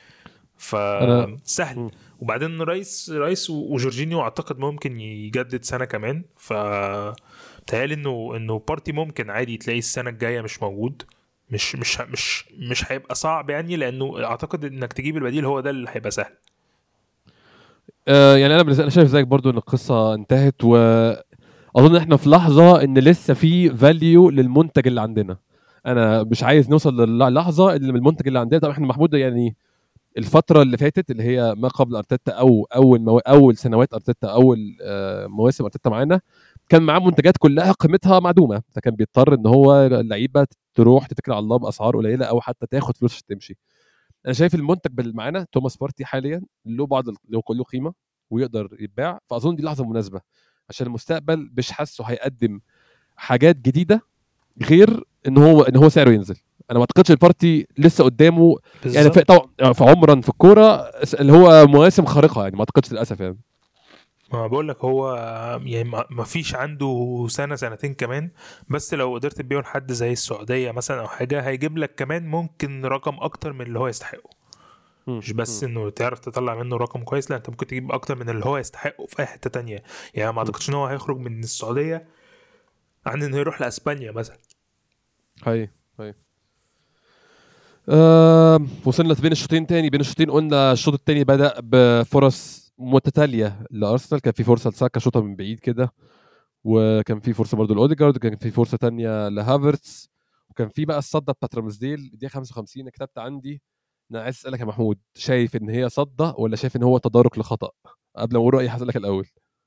فسهل مم. وبعدين رايس رايس و- وجورجينيو اعتقد ممكن يجدد سنه كمان ف بتهيألي انه انه بارتي ممكن عادي تلاقيه السنه الجايه مش موجود مش مش مش مش هيبقى صعب يعني لانه اعتقد انك تجيب البديل هو ده اللي هيبقى سهل آه يعني انا بالنسبه انا شايف زيك برضو ان القصه انتهت واظن احنا في لحظه ان لسه في فاليو للمنتج اللي عندنا انا مش عايز نوصل للحظه اللي من المنتج اللي عندنا طبعا احنا محمود يعني الفتره اللي فاتت اللي هي ما قبل ارتيتا او اول مو... اول سنوات ارتيتا اول آه، مواسم ارتيتا معانا كان معاه منتجات كلها قيمتها معدومه فكان بيضطر ان هو اللعيبه تروح تتكل على الله باسعار قليله او حتى تاخد فلوس عشان تمشي انا شايف المنتج اللي معانا توماس بارتي حاليا له بعض ال- له له قيمه ويقدر يتباع فاظن دي لحظه مناسبه عشان المستقبل مش حاسه هيقدم حاجات جديده غير ان هو ان هو سعره ينزل انا ما اعتقدش البارتي لسه قدامه يعني في طبعا في عمرا في الكوره اللي هو مواسم خارقه يعني ما اعتقدش للاسف يعني ما بقول لك هو يعني ما ما فيش عنده سنه سنتين كمان بس لو قدرت تبيعه لحد زي السعوديه مثلا او حاجه هيجيب لك كمان ممكن رقم اكتر من اللي هو يستحقه مش بس انه تعرف تطلع منه رقم كويس لا انت ممكن تجيب اكتر من اللي هو يستحقه في اي حته تانية يعني ما اعتقدش ان هو هيخرج من السعوديه عن انه يروح لاسبانيا مثلا هاي هاي آه وصلنا بين الشوطين تاني بين الشوطين قلنا الشوط التاني بدأ بفرص متتالية لأرسنال كان في فرصة لساكا شوطة من بعيد كده وكان في فرصة برضه لأوديجارد وكان في فرصة تانية لهافرتس وكان في بقى الصدة بتاعت رامسديل دي 55 أنا كتبت عندي أنا عايز أسألك يا محمود شايف إن هي صدة ولا شايف إن هو تدارك لخطأ؟ قبل ما أقول رأيي هسألك الأول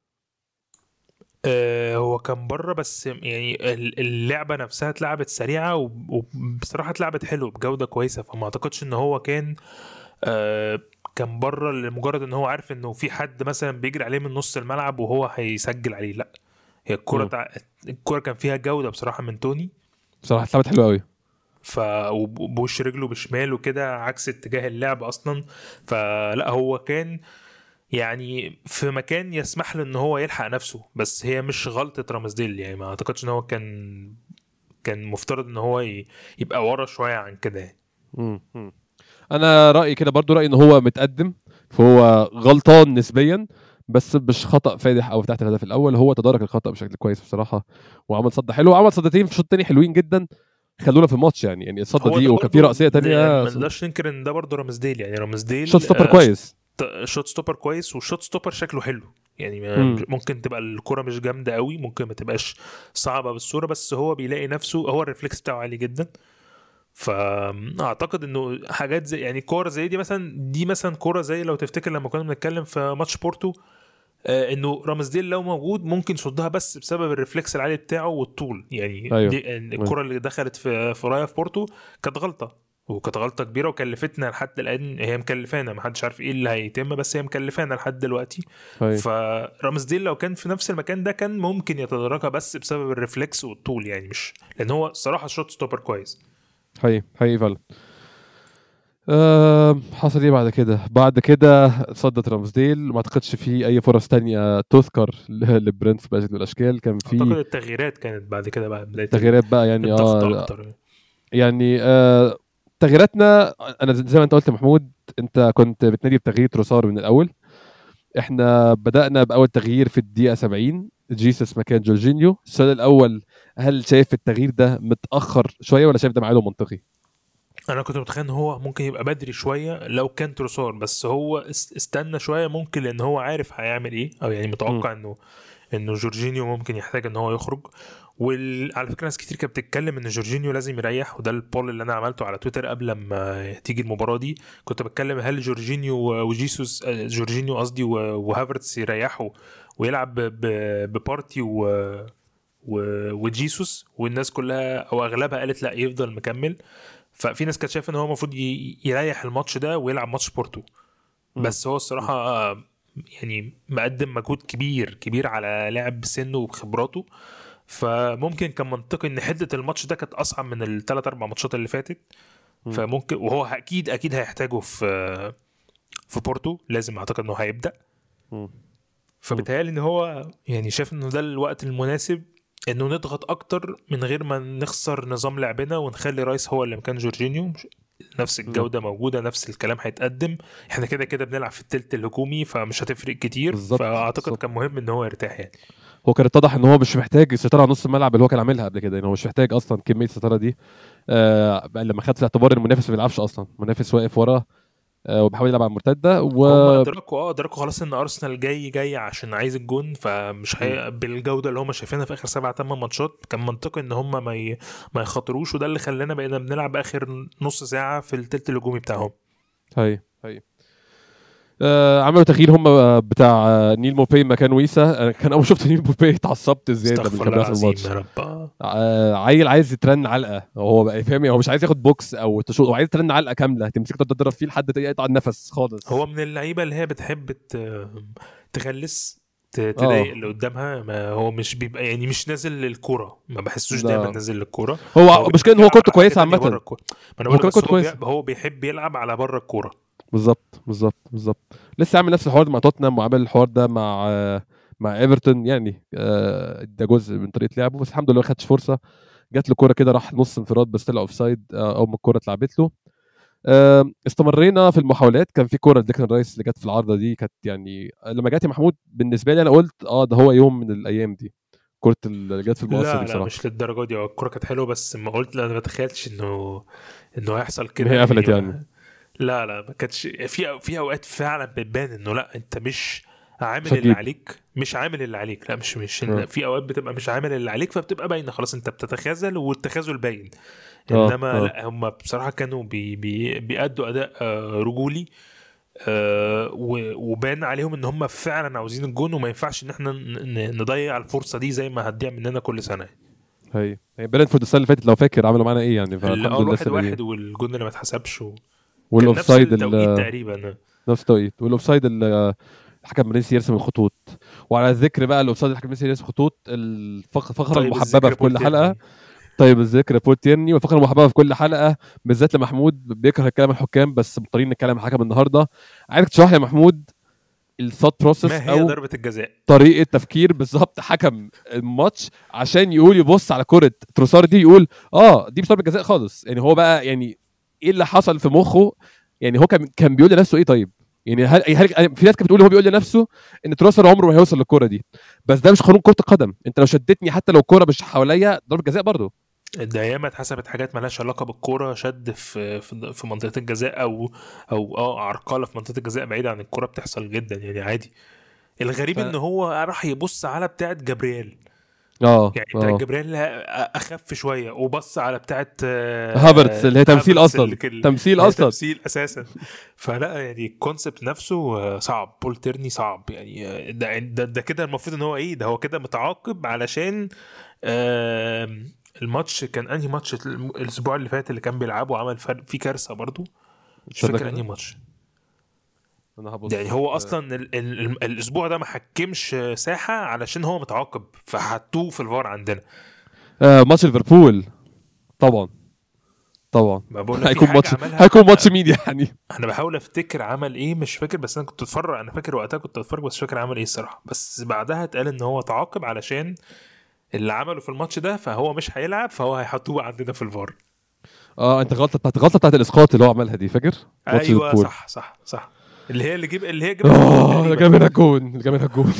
آه، هو كان بره بس يعني ال- اللعبه نفسها اتلعبت سريعه وب- وبصراحه اتلعبت حلو بجوده كويسه فما اعتقدش ان هو كان آه، كان بره لمجرد ان هو عارف انه في حد مثلا بيجري عليه من نص الملعب وهو هيسجل عليه لا هي الكره مم. تع... الكره كان فيها جوده بصراحه من توني بصراحة اتلعبت حلوة قوي ف وبوش رجله بشمال وكده عكس اتجاه اللعب اصلا فلا هو كان يعني في مكان يسمح له ان هو يلحق نفسه بس هي مش غلطة رامسديل يعني ما اعتقدش ان هو كان كان مفترض ان هو ي- يبقى ورا شوية عن كده يعني. مم. مم. انا رايي كده برضو رايي ان هو متقدم فهو غلطان نسبيا بس مش خطا فادح او تحت الهدف الاول هو تدارك الخطا بشكل كويس بصراحه وعمل صد حلو وعمل صدتين في الشوط الثاني حلوين جدا خلونا في الماتش يعني يعني الصده هو دي ده وكان في برضه- راسيه ده تانية ما نقدرش ننكر ان ده برضه رامسديل يعني رامسديل شوط ستوبر آه، كويس شوت ستوبر كويس والشوت ستوبر شكله حلو يعني ما- مم. ممكن تبقى الكرة مش جامدة قوي ممكن ما تبقاش صعبة بالصورة بس هو بيلاقي نفسه هو الريفلكس بتاعه عالي جدا فاعتقد انه حاجات زي يعني كوره زي دي مثلا دي مثلا كوره زي لو تفتكر لما كنا بنتكلم في ماتش بورتو آه انه رامزديل لو موجود ممكن يصدها بس بسبب الريفلكس العالي بتاعه والطول يعني أيوه. دي الكره اللي دخلت في في رايا في بورتو كانت غلطه وكانت غلطه كبيره وكلفتنا لحد الان هي مكلفانا محدش عارف ايه اللي هيتم بس هي مكلفانا لحد دلوقتي هاي. فرامزديل لو كان في نفس المكان ده كان ممكن يتدرجها بس بسبب الريفلكس والطول يعني مش لان هو صراحه شوت ستوبر كويس حقيقي حقيقي فعلا أه حصل ايه بعد كده؟ بعد كده صدت رامزديل ما اعتقدش في اي فرص تانية تذكر ل- لبرنت في باقي الاشكال كان اعتقد في التغييرات كانت بعد كده بقى بدايه تغييرات بقى يعني الضغط اه اكتر يعني آه تغييراتنا انا زي ما انت قلت يا محمود انت كنت بتنادي بتغيير تروسار من الاول احنا بدانا باول تغيير في الدقيقه 70 جيسوس مكان جورجينيو السؤال الاول هل شايف التغيير ده متاخر شويه ولا شايف ده ميعاده منطقي انا كنت متخيل ان هو ممكن يبقى بدري شويه لو كان تروسار بس هو است- استنى شويه ممكن لان هو عارف هيعمل ايه او يعني متوقع انه انه جورجينيو ممكن يحتاج ان هو يخرج وعلى فكره ناس كتير كانت بتتكلم ان جورجينيو لازم يريح وده البول اللي انا عملته على تويتر قبل ما تيجي المباراه دي كنت بتكلم هل جورجينيو وجيسوس آه، جورجينيو قصدي و- وهافرتس يريحوا ويلعب ب- ب- ببارتي و و- وجيسوس والناس كلها او اغلبها قالت لا يفضل مكمل ففي ناس كانت شايفه ان هو المفروض ي- يريح الماتش ده ويلعب ماتش بورتو مم. بس هو الصراحه آه، يعني مقدم مجهود كبير كبير على لاعب بسنه وبخبراته فممكن كان منطقي ان حده الماتش ده كانت اصعب من الثلاث اربع ماتشات اللي فاتت مم. فممكن وهو اكيد اكيد هيحتاجه في في بورتو لازم اعتقد انه هيبدا مم. فبتهيألي ان هو يعني شايف انه ده الوقت المناسب انه نضغط اكتر من غير ما نخسر نظام لعبنا ونخلي رايس هو اللي مكان جورجينيو مش- نفس الجوده موجوده نفس الكلام هيتقدم احنا كده كده بنلعب في التلت الهجومي فمش هتفرق كتير بالظبط، فاعتقد بالظبط. كان مهم ان هو يرتاح يعني هو كان اتضح ان هو مش محتاج السيطره على نص الملعب اللي هو كان عاملها قبل كده يعني هو مش محتاج اصلا كميه السيطره دي آه بقى لما خد في الاعتبار المنافس ما بيلعبش اصلا المنافس واقف ورا آه وبيحاول يلعب على المرتده و هم ادركوا اه ادركوا خلاص ان ارسنال جاي جاي عشان عايز الجون فمش هي... بالجوده اللي هم شايفينها في اخر سبع ثمان ماتشات كان منطقي ان هم ما ي... ما يخاطروش وده اللي خلانا بقينا بنلعب اخر نص ساعه في التلت الهجومي بتاعهم هاي هاي آه عملوا تغيير هم بتاع آه، نيل موبي مكان ويسا انا كان اول ما شفت نيل موبي اتعصبت زياده من استغفر اللي الله كان بيحصل في العظيم الماتش يا رب آه عيل عايز يترن علقه هو بقى فاهم هو مش عايز ياخد بوكس او تشوط هو عايز يترن علقه كامله تمسك تقعد تضرب فيه لحد يقطع النفس خالص هو من اللعيبه اللي هي بتحب ت... تغلس ت- تضايق اللي قدامها ما هو مش بيبقى يعني مش نازل للكوره ما بحسوش لا. دايما نازل للكوره هو مش كده ان هو بيلعب كورته على كويسه حاجة تانية بره عامه الكورة. ما انا هو بقول كمان بس هو, كورته كويسة. بي... هو بيحب يلعب على بره الكوره بالظبط بالظبط بالظبط لسه عامل نفس الحوار ده مع توتنهام وعمل الحوار ده مع مع ايفرتون يعني آه، ده جزء من طريقه لعبه بس الحمد لله ما خدش فرصه جات له كوره كده راح نص انفراد بس طلع اوف سايد اول ما الكوره اتلعبت له آه، استمرينا في المحاولات كان في كوره لديكلان رايس اللي جت في العارضه دي كانت يعني لما جت يا محمود بالنسبه لي انا قلت اه ده هو يوم من الايام دي كره اللي جت في المقص لا دي لا بصراحه مش للدرجه دي هو الكوره كانت حلوه بس ما قلت لا انا ما تخيلتش انه انه هيحصل كده هي قفلت يعني. لا لا ما كانتش في في اوقات فعلا بتبان انه لا انت مش عامل مش اللي هتجيب. عليك مش عامل اللي عليك لا مش مش آه. في اوقات بتبقى مش عامل اللي عليك فبتبقى باينه خلاص انت بتتخاذل والتخاذل باين آه، انما آه. لا هم بصراحه كانوا بي بي بيأدوا اداء آه، رجولي آه، و- وبان عليهم ان هم فعلا عاوزين الجون وما ينفعش ان احنا ن- ن- نضيع الفرصه دي زي ما هتضيع مننا كل سنه هي هي برينفورد السنه اللي فاتت لو فاكر عملوا معانا ايه يعني فالحمد اه لله واحد السنة دي. واحد والجون اللي ما اتحسبش و... كان والاوف نفس سايد التوقيت ال- تقريبا نفس التوقيت والاوف سايد ال- الحكم مريسي يرسم الخطوط وعلى ذكر بقى الاوف سايد الحكم مريسي يرسم الخطوط الفقره طيب المحببه الذكر في كل بول حلقه تيرني. طيب الذكر بول تيرني والفقره المحببه في كل حلقه بالذات لمحمود بيكره الكلام الحكام بس مضطرين نتكلم الحكم النهارده عايزك تشرح لي يا محمود الثوت بروسيس ما هي او ضربه الجزاء طريقه تفكير بالظبط حكم الماتش عشان يقول يبص على كره تروسار دي يقول اه دي مش ضربه جزاء خالص يعني هو بقى يعني ايه اللي حصل في مخه يعني هو كان كان بيقول لنفسه ايه طيب يعني هل, هل في ناس كانت بتقول هو بيقول لنفسه ان تروسر عمره ما هيوصل للكره دي بس ده مش قانون كره القدم انت لو شدتني حتى لو الكره مش حواليا ضربه جزاء برضه ده ياما اتحسبت حاجات مالهاش علاقه بالكوره شد في في في منطقه الجزاء او او اه عرقله في منطقه الجزاء بعيده عن الكوره بتحصل جدا يعني عادي الغريب ف- ان هو راح يبص على بتاعه جبريل اه يعني بتاعه اه جبريل اخف شويه وبص على بتاعه آه، هافرتس اللي هي تمثيل هافرتس اصلا اللي كل- تمثيل اللي هي اصلا تمثيل اساسا فلا يعني الكونسبت نفسه آه، صعب بول تيرني صعب يعني آه، ده ده, ده كده المفروض ان هو ايه ده هو كده متعاقب علشان آم، الماتش كان انهي ماتش الم- الاسبوع اللي فات اللي كان بيلعبه وعمل فرق في كارثه برضو مش استنى فاكر كده. انهي ماتش انا هبص يعني هو آه، اصلا ال ال ال الاسبوع ده ما حكمش ساحه علشان هو متعاقب فحطوه في الفار عندنا آه ماتش ليفربول طبعا طبعا ما بقول لك في هيكون حاجة ماتش عملها- هيكون ماتش مين يعني انا بحاول افتكر عمل ايه مش فاكر بس انا كنت اتفرج انا فاكر وقتها كنت اتفرج بس مش فاكر عمل ايه الصراحه بس بعدها اتقال ان هو تعاقب علشان اللي عمله في الماتش ده فهو مش هيلعب فهو هيحطوه عندنا في الفار اه انت غلطه بتاعت غلطه بتاعت الاسقاط اللي هو عملها دي فاكر ماتش ايوه ليفربول. صح صح صح اللي هي اللي جيب اللي هي جابت اه تقريباً. اللي جاب منها جون اللي جاب منها جون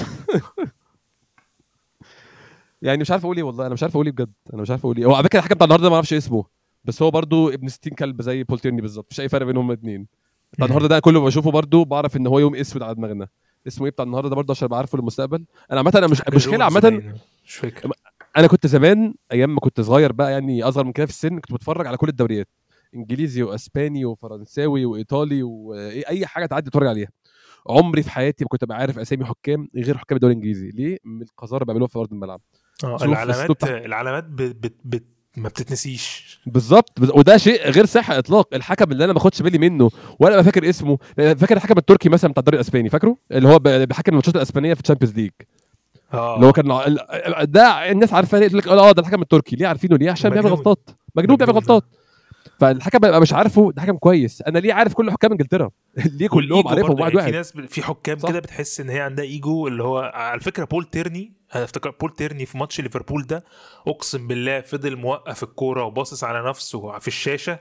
يعني مش عارف اقول ايه والله انا مش عارف اقول ايه بجد انا مش عارف اقول ايه هو على فكره الحكم بتاع النهارده ما اعرفش اسمه بس هو برضو ابن 60 كلب زي بول تيرني بالظبط مش اي فرق بينهم الاثنين بتاع النهارده ده كل ما بشوفه برضو بعرف ان هو يوم اسود على دماغنا اسمه ايه بتاع النهارده ده برضو عشان ابقى عارفه للمستقبل انا عامه انا مش مشكله جونز عامه باين. مش فاكر انا كنت زمان ايام ما كنت صغير بقى يعني اصغر من كده في السن كنت بتفرج على كل الدوريات انجليزي واسباني وفرنساوي وايطالي واي حاجه تعدي اتفرج عليها عمري في حياتي ما كنت ابقى عارف اسامي حكام غير حكام الدوري الانجليزي ليه من القذاره اللي بيعملوها في ارض الملعب اه شوف العلامات الأسلوب بتاع- العلامات بت بت بت ما بتتنسيش بالظبط بز- وده شيء غير صحي اطلاق الحكم اللي انا ما باخدش بالي منه ولا ابقى فاكر اسمه فاكر الحكم التركي مثلا بتاع الدوري الاسباني فاكره اللي هو ب- بيحكم الماتشات الاسبانيه في الشامبيونز ليج اه اللي هو كان ال- ده الناس عارفاه ليه؟ يقول لك اه ده الحكم التركي ليه عارفينه ليه عشان بيعمل مجنون. غلطات مجنون بيعمل مجنون، غلطات فالحكم بيبقى مش عارفه ده حكم كويس انا ليه عارف كل حكام انجلترا ليه كلهم والإيجو عارفهم برضه واحد يعني في واحد ناس ب- في حكام صح. كده بتحس ان هي عندها ايجو اللي هو على فكره بول تيرني انا افتكر بول تيرني في ماتش ليفربول ده اقسم بالله فضل موقف الكوره وباصص على نفسه في الشاشه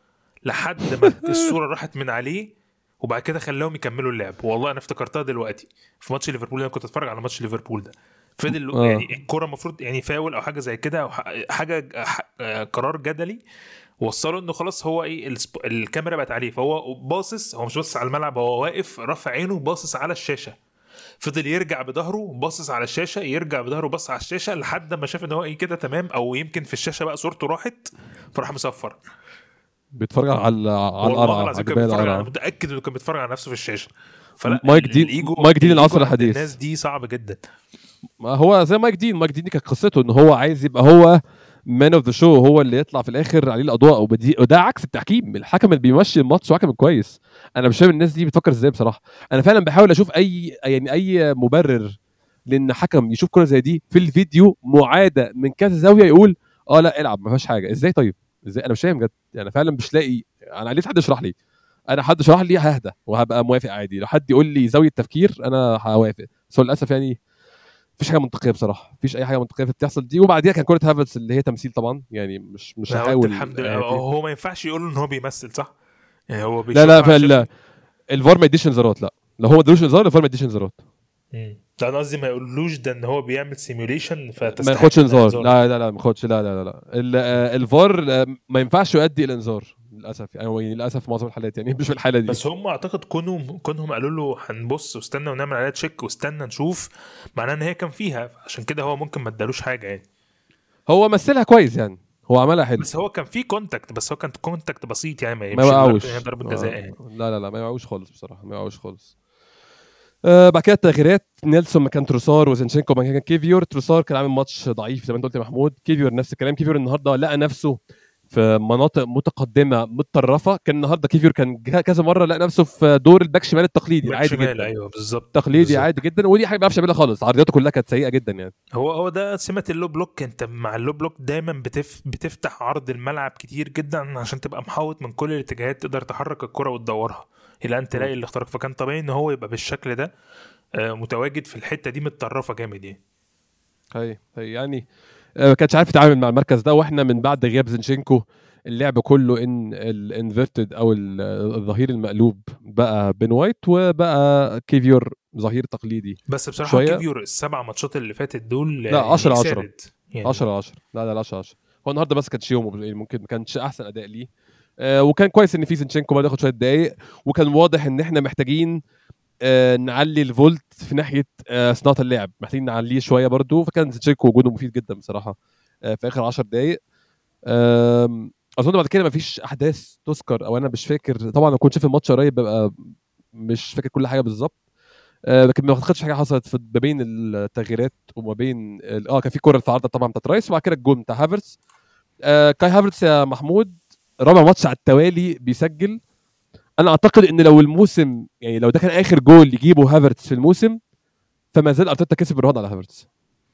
لحد ما الصوره راحت من عليه وبعد كده خلاهم يكملوا اللعب والله انا افتكرتها دلوقتي في ماتش ليفربول انا كنت اتفرج على ماتش ليفربول ده فضل آه. يعني الكوره المفروض يعني فاول او حاجه زي كده او ح- حاجه ح- آه، قرار جدلي وصلوا انه خلاص هو ايه السب- الكاميرا بقت عليه فهو باصص هو مش باصص على الملعب هو واقف رافع عينه باصص على الشاشه فضل يرجع بظهره باصص على الشاشه يرجع بظهره باصص على الشاشه لحد ما شاف ان هو ايه كده تمام او يمكن في الشاشه بقى صورته راحت فراح مصفر بيتفرج على على والله القرعه على العظيم كان جبال بيتفرج على القرعه متاكد انه كان بيتفرج على نفسه في الشاشه فلا مايك ال- دين- الإيجو- مايك دين الإيجو العصر عند الحديث. الناس دي صعب جدا ما هو زي مايك دين مايك دين دي كانت قصته ان هو عايز يبقى هو مان اوف ذا شو هو اللي يطلع في الاخر عليه الاضواء وبدي... وده عكس التحكيم الحكم اللي بيمشي الماتش هو حكم كويس انا مش فاهم الناس دي بتفكر ازاي بصراحه انا فعلا بحاول اشوف اي يعني اي مبرر لان حكم يشوف كره زي دي في الفيديو معاده من كذا زاويه يقول اه لا العب ما فيهاش حاجه ازاي طيب ازاي انا مش فاهم بجد يعني فعلا مش لاقي انا عايز حد يشرح لي انا حد شرح لي ههدى وهبقى موافق عادي لو حد يقول لي زاويه تفكير انا هوافق بس هو للاسف يعني مفيش حاجه منطقيه بصراحه مفيش اي حاجه منطقيه بتحصل دي وبعديها كان كره هافرتس اللي هي تمثيل طبعا يعني مش مش أنا قلت هحاول الحمد لله آه، هو ما ينفعش يقول ان هو بيمثل صح يعني هو لا لا بيشوفها عشان- فال الفار ما يديش انذارات لا لو هو ما ادالوش انذار الفار ما يديش انذارات مم. لا انا قصدي ما يقولوش ده ان هو بيعمل سيميوليشن ما فتستحق ياخدش انذار الإنذار. لا لا لا ما ياخدش لا لا لا لا ال- آه، الفار آه، ما ينفعش يؤدي الانذار للاسف يعني هو للاسف في معظم الحالات يعني مش في الحاله دي بس هم اعتقد كونهم كونهم قالوا له هنبص واستنى ونعمل عليها تشيك واستنى نشوف معناه ان هي كان فيها عشان كده هو ممكن ما ادالوش حاجه يعني هو مثلها كويس يعني هو عملها حلو بس هو كان في كونتاكت بس هو كان كونتاكت بسيط يعني ما ما يمشي وقعوش لدرجة إن هي ضربه جزاء يعني آه، لا لا لا ما يوقعوش خالص بصراحه ما يوقعوش خالص آه بعد كده التغييرات نيلسون مكان تروسار وزنشينكو مكان كيفيور تروسار كان عامل ماتش ضعيف زي ما انت قلت يا محمود كيفيور نفس الكلام كيفيور النهارده لقى نفسه في مناطق متقدمه متطرفه كان النهارده كيفيور كان جه- كذا مره لقى نفسه في دور الباك شمال التقليدي باك عادي شمال جدا ايوه بالظبط تقليدي بالظبط. عادي جدا ودي حاجه ما بيعرفش يعملها خالص عرضياته كلها كانت سيئه جدا يعني هو هو ده سمه اللو بلوك انت مع اللو بلوك دايما بتف بتفتح عرض الملعب كتير جدا عشان تبقى محاوط من كل الاتجاهات تقدر تحرك الكره وتدورها الى ان تلاقي الاختراق فكان طبيعي ان هو يبقى بالشكل ده آه، متواجد في الحته دي متطرفه جامد يعني هي هي يعني آه، ما كانش عارف يتعامل مع المركز ده واحنا من بعد غياب زنشينكو اللعب كله ان الانفيرتد او ال- الظهير المقلوب بقى بين وايت وبقى كيفيور ظهير تقليدي بس بصراحه شوية. كيفيور السبع ماتشات اللي فاتت دول لا، يعني 10 10. سادد. يعني 10 10 لا لا لا 10 10 هو النهارده بس كانش يومه يعني ممكن ما كانش احسن اداء ليه آه وكان كويس ان في زينشينكو برضه ياخد شويه دقايق وكان واضح ان احنا محتاجين آه نعلي الفولت في ناحيه آه صناعه اللعب محتاجين نعليه شويه برضه فكان زينشينكو وجوده مفيد جدا بصراحه آه في اخر 10 دقايق آم، اظن بعد كده مفيش احداث تذكر او انا مش فاكر طبعا لو كنت شايف الماتش قريب ببقى مش فاكر كل حاجه بالظبط آه، لكن ما اعتقدش حاجه حصلت في ما بين التغييرات وما بين ال- اه كان في كره في عرضه طبعا بتاعت رايس وبعد كده الجول بتاع هافرتس آه كاي هافرتس يا محمود رابع ماتش على التوالي بيسجل انا اعتقد ان لو الموسم يعني لو ده كان اخر جول يجيبه هافرتس في الموسم فما زال ارتيتا كسب الرهان على هافرتس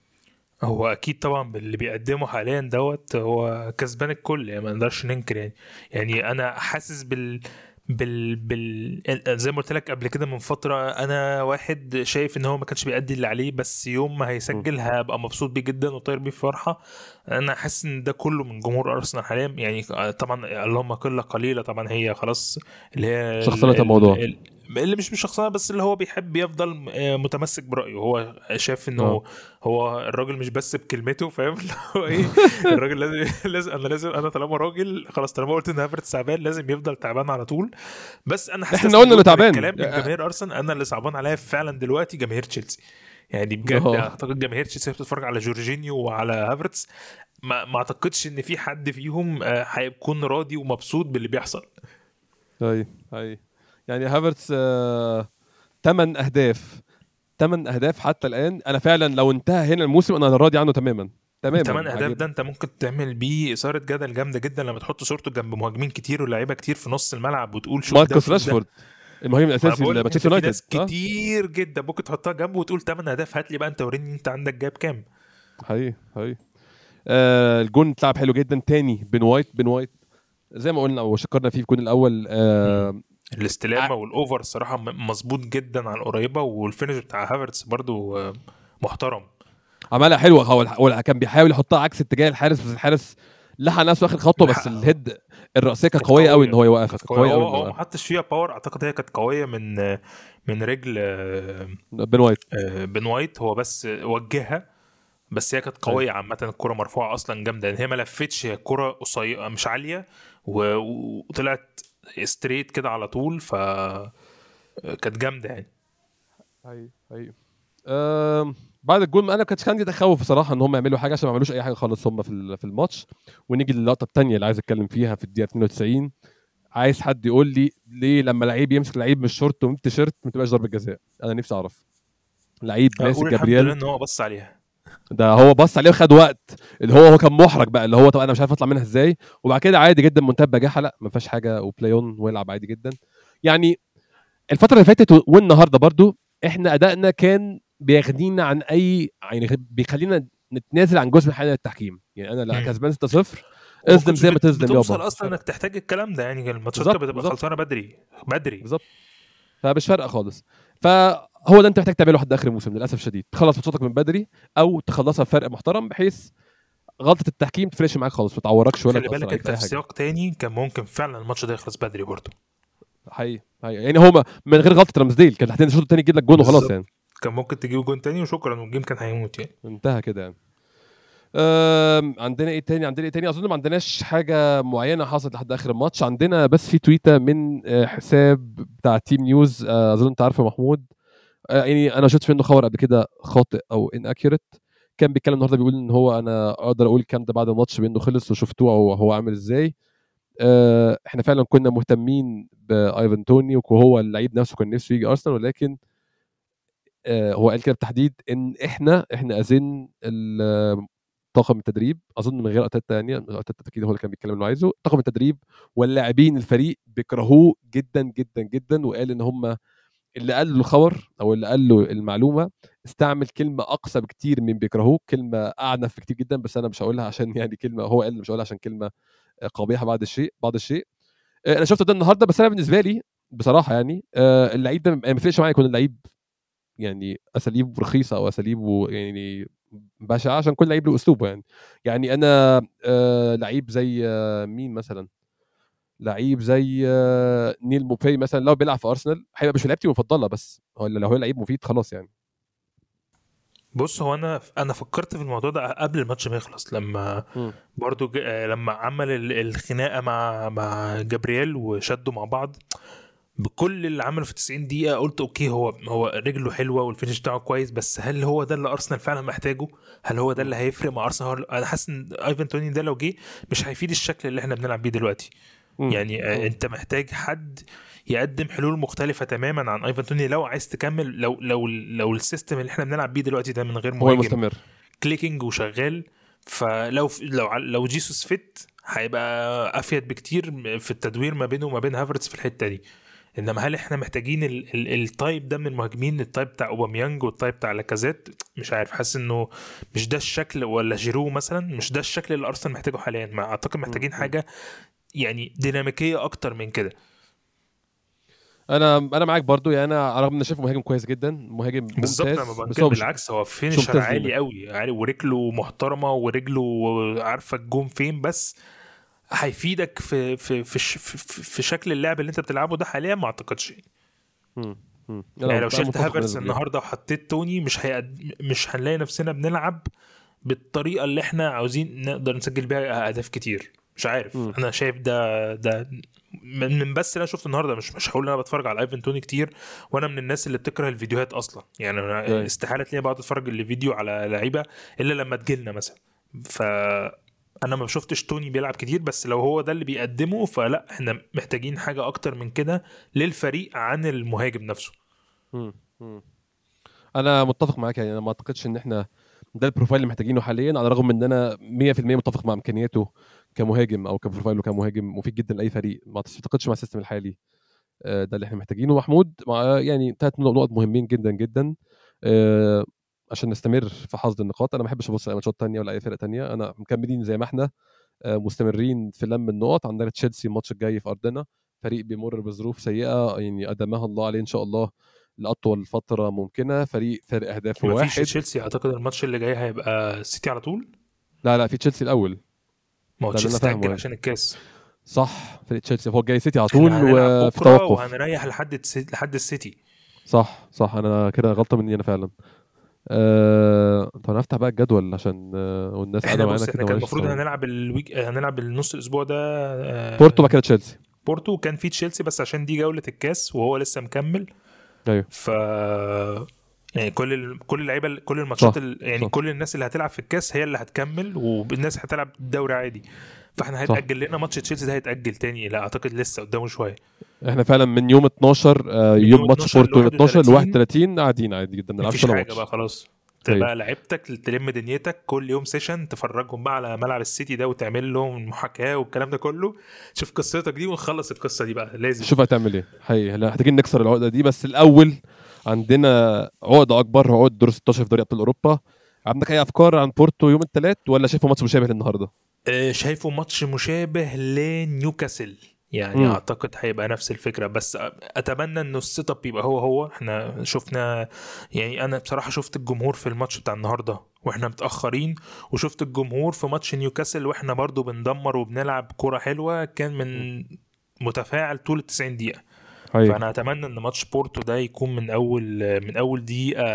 هو اكيد طبعا باللي بيقدمه حاليا دوت هو كسبان الكل يعني ما نقدرش ننكر يعني يعني انا حاسس بال بال بال زي ما قلت لك قبل كده من فتره انا واحد شايف ان هو ما كانش بيأدي اللي عليه بس يوم ما هيسجل هبقى مبسوط بيه جدا وطاير بيه فرحه انا حاسس ان ده كله من جمهور ارسنال حاليا يعني طبعا اللهم قله قليله طبعا هي خلاص اللي هي شخصنة ال- الموضوع. ال- اللي مش بشخصنه بس اللي هو بيحب يفضل آه، متمسك برايه هو شايف انه آه. هو الراجل مش بس بكلمته فاهم اللي هو ايه الراجل لازم لازم انا لازم انا طالما راجل خلاص طالما قلت ان هافرتس تعبان لازم يفضل تعبان على طول بس انا حاسس إحنا قلنا إنه تعبان. الكلام من جماهير ارسنال انا اللي صعبان عليا فعلا دلوقتي جماهير تشيلسي يعني بجد آه. اعتقد جماهير تشيلسي بتتفرج على جورجينيو وعلى هافرتس ما ما اعتقدش ان في حد فيهم آه، هيكون راضي ومبسوط باللي بيحصل اي اي يعني هافرتس آه 8 اهداف 8 اهداف حتى الان انا فعلا لو انتهى هنا الموسم انا راضي عنه تماما تماما 8 اهداف عجيب. ده انت ممكن تعمل بيه اثاره جدل جامده جدا لما تحط صورته جنب مهاجمين كتير ولاعيبه كتير في نص الملعب وتقول شوف ده ماركوس وشوف ده. راشفورد المهاجم ما الاساسي بقول لك لمانشستر انت في يونايتد ناس آه، كتير جدا ممكن تحطها جنبه وتقول 8 اهداف هات لي بقى انت وريني انت عندك جايب كام حقيقي حقيقي آه الجون اتلعب حلو جدا تاني بين وايت بين وايت زي ما قلنا وشكرنا فيه في الجون الاول آه الاستلامه والاوفر الصراحه م- مظبوط جدا على القريبه والفينش بتاع هافرتس برضو آه، محترم عملها حلوه هو الح- هو كان بيحاول يحطها عكس اتجاه الحارس بس الحارس لحق نفسه اخر خطوه بس لحق. الهيد الراسيه كانت كانت قويه قوي قوية. ان هو يوقفها كانت قويه هو قوي إن هو هو ما يوقفها. حطش فيها باور اعتقد هي كانت قويه من آه، من رجل آه، بين وايت آه، بن وايت هو بس وجهها بس هي كانت قويه عامه الكره مرفوعه اصلا جامده يعني هي ما لفتش هي الكره قصيره مش عاليه و- وطلعت ستريت كده على طول ف كانت جامده يعني ايوه ايوه آم، بعد الجول انا كانش عندي تخوف بصراحه ان هم يعملوا حاجه عشان ما عملوش اي حاجه خالص هم في ال- في الماتش ونيجي للقطه الثانيه اللي عايز اتكلم فيها في الدقيقه 92 عايز حد يقول لي ليه لما لعيب يمسك لعيب من الشورت ومن التيشيرت ما تبقاش ضربه جزاء انا نفسي اعرف لعيب ماسك اقول الحمد جابرييل لله ان هو بص عليها ده هو بص عليه وخد وقت اللي هو هو كان محرج بقى اللي هو طب انا مش عارف اطلع منها ازاي وبعد كده عادي جدا منتهى بجاحه لا ما فيهاش حاجه وبلاي اون ويلعب عادي جدا يعني الفتره اللي فاتت و- والنهارده برضو احنا ادائنا كان بيغنينا عن اي يعني بيخلينا نتنازل عن جزء من حالة التحكيم يعني انا لا مم. كسبان 6-0 اصدم زي ما تصدم بتوصل يابا اصلا انك تحتاج الكلام ده يعني الماتشات بالظبط، كانت بتبقى بالظبط. خلصانه بدري بدري بالظبط فمش فارقه خالص فهو ده انت محتاج تعمله لحد اخر الموسم للاسف الشديد تخلص ماتشاتك من بدري او تخلصها بفرق محترم بحيث غلطه التحكيم تفرقش معاك خالص ما تعوركش ولا خلي تاثر بالك عليك انت في اي في حاجه سياق تاني كان ممكن فعلا الماتش ده يخلص بدري برضه حقيقي حقيقي يعني هو ما- من غير غلطه رمزديل كان هتنزل الشوط الثاني يجيب لك جون وخلاص بالظبط. يعني كان ممكن تجيب جون تاني وشكرا والجيم كان هيموت يعني انتهى كده يعني أم، عندنا ايه تاني عندنا ايه تاني اظن ما عندناش حاجه معينه حصلت لحد اخر الماتش عندنا بس في تويته من آه، حساب بتاع تيم نيوز آه، اظن انت عارفه محمود آه، يعني انا شفت منه خبر قبل كده خاطئ او ان اكيوريت كان بيتكلم النهارده بيقول ان هو انا اقدر اقول الكلام ده بعد الماتش بانه خلص وشفتوه او هو عامل ازاي آه، احنا فعلا كنا مهتمين بايفان توني وهو اللعيب نفسه كان نفسه يجي ارسنال ولكن آه، هو قال كده بالتحديد ان احنا احنا اذن ال- طاقم التدريب اظن من غير ارتيتا يعني ارتيتا اكيد هو اللي كان بيتكلم انه عايزه طاقم التدريب واللاعبين الفريق بيكرهوه جدا جدا جدا وقال ان هم اللي قال له الخبر او اللي قال له المعلومه استعمل كلمه اقصى بكتير من بيكرهوه كلمه اعنف بكتير جدا بس انا مش هقولها عشان يعني كلمه هو قال مش هقولها عشان كلمه قبيحه بعد الشيء بعض الشيء آه، انا شفت ده النهارده بس انا بالنسبه لي بصراحه يعني آه، اللعيب ده ما يفرقش معايا يكون اللعيب يعني اساليب رخيصه او اساليب يعني بشعه عشان كل لعيب له اسلوبه يعني يعني انا آه لعيب زي آه مين مثلا لعيب زي آه نيل موبي مثلا لو بيلعب في ارسنال هيبقى مش لعيبتي المفضله بس هو لو هو لعيب مفيد خلاص يعني بص هو انا انا فكرت في الموضوع ده قبل الماتش ما يخلص لما مم. برضو ج... آه، لما عمل ال- الخناقه مع مع جابرييل وشدوا مع بعض بكل اللي عمله في 90 دقيقه قلت اوكي هو هو رجله حلوه والفينش بتاعه كويس بس هل هو ده اللي ارسنال فعلا محتاجه هل هو ده اللي هيفرق مع ارسنال هو- انا حاسس ان ايفان توني ده لو جه مش هيفيد الشكل اللي احنا بنلعب بيه دلوقتي مم. يعني آه، انت محتاج حد يقدم حلول مختلفة تماما عن ايفان توني لو عايز تكمل لو لو لو السيستم اللي احنا بنلعب بيه دلوقتي ده من غير هو مهاجم المستمر كليكنج وشغال فلو لو لو جيسوس فت هيبقى افيد بكتير في التدوير ما بينه وما بين هافرتس في الحته دي انما هل احنا محتاجين ال- ال- التايب ده من المهاجمين التايب بتاع اوباميانج والتايب بتاع لاكازيت مش عارف حاسس انه مش ده الشكل ولا جيرو مثلا مش ده الشكل اللي ارسنال محتاجه حاليا ما اعتقد محتاجين م. حاجه يعني ديناميكيه اكتر من كده انا انا معاك برضو يعني انا على الرغم ان أنا شايفه مهاجم كويس جدا مهاجم بالظبط ممتاز انا ما بس بنكر هو مش بالعكس هو مش فينشر ممتاز عالي جدا قوي عالي ورجله محترمه ورجله عارفه الجون فين بس هيفيدك في في في, ش- في, في في شكل اللعب اللي انت بتلعبه ده حاليا ما اعتقدش مم. مم. يعني أنا لو شلت متفق هافرتس بنسبة كبيرة. النهارده وحطيت توني مش هيقد... مش هنلاقي نفسنا بنلعب بالطريقه اللي احنا عاوزين نقدر نسجل بيها اهداف كتير مش عارف مم. انا شايف ده ده من من بس اللي انا شفته النهارده مش مش هقول ان انا بتفرج على ايفن توني كتير وانا من الناس اللي بتكره الفيديوهات اصلا يعني انا أيوة. استحاله تلاقيني بقعد اتفرج الفيديو على لعيبه الا لما تجيلنا مثلا ف انا ما شفتش توني بيلعب كتير بس لو هو ده اللي بيقدمه فلا احنا محتاجين حاجه اكتر من كده للفريق عن المهاجم نفسه مم. مم. انا متفق معاك يعني انا ما اعتقدش ان احنا ده البروفايل اللي محتاجينه حاليا على الرغم ان انا 100% متفق مع امكانياته كمهاجم او كبروفايله كمهاجم مفيد جدا لاي فريق ما اعتقدش مع السيستم الحالي آه، ده اللي احنا محتاجينه محمود مع يعني ثلاث نقط مهمين جدا جدا آه، عشان نستمر في حصد النقاط انا ما بحبش ابص على ماتشات تانية ولا اي فرق تانية انا مكملين زي ما احنا آه، مستمرين في لم النقط عندنا تشيلسي الماتش الجاي في ارضنا فريق بيمر بظروف سيئه يعني ادمها الله عليه ان شاء الله لاطول فتره ممكنه فريق فارق اهدافه ما فيش واحد تشيلسي اعتقد الماتش اللي جاي هيبقى السيتي على طول لا لا في تشيلسي الاول ما هو ده اللي تشيلسي أنا فاهمه تأجل يعني. عشان الكاس صح فريق تشيلسي هو جاي سيتي على طول احنا هنلعب وفي بكره توقف وهنريح لحد السي- لحد السيتي صح صح انا كده غلطه مني انا فعلا أه... طب انا هفتح بقى الجدول عشان أه... والناس احنا قاعده بص معانا احنا كده كان معلش المفروض ثواني. هنلعب الويك آه، هنلعب النص الاسبوع ده آه، بورتو بعد كده تشيلسي بورتو وكان في تشيلسي بس عشان دي جوله الكاس وهو لسه مكمل ايوه ف يعني كل ال... كل اللعيبه كل الماتشات صح، ال... يعني صح. كل الناس اللي هتلعب في الكاس هي اللي هتكمل والناس هتلعب الدوري عادي فاحنا صح. هيتاجل لنا ماتش تشيلسي ده هيتاجل تاني لا اعتقد لسه قدامه شويه احنا فعلا من يوم 12 آه من يوم يوم ماتش 12 بورتو ل 12 ل 31 31 قاعدين عادي جدا ما نلعبش مفيش ولا حاجه ماتش بقى خلاص أيوة. تبقى لعيبتك تلم دنيتك كل يوم سيشن تفرجهم بقى على ملعب السيتي ده وتعمل لهم محاكاه والكلام ده كله شوف قصتك دي ونخلص القصه دي بقى لازم شوف هتعمل ايه حقيقي لا محتاجين نكسر العقده دي بس الاول عندنا عقده اكبر عقده دور 16 في دوري ابطال اوروبا عندك اي افكار عن بورتو يوم الثلاث ولا شايفه ماتش مشابه للنهارده آه، شايفه ماتش مشابه لنيوكاسل يعني مم. اعتقد هيبقى نفس الفكره بس اتمنى انه السيت اب يبقى هو هو احنا شفنا يعني انا بصراحه شفت الجمهور في الماتش بتاع النهارده واحنا متاخرين وشفت الجمهور في ماتش نيوكاسل واحنا برضو بندمر وبنلعب كوره حلوه كان من متفاعل طول ال 90 دقيقه حقيقي فانا اتمنى ان ماتش بورتو ده يكون من اول من اول دقيقه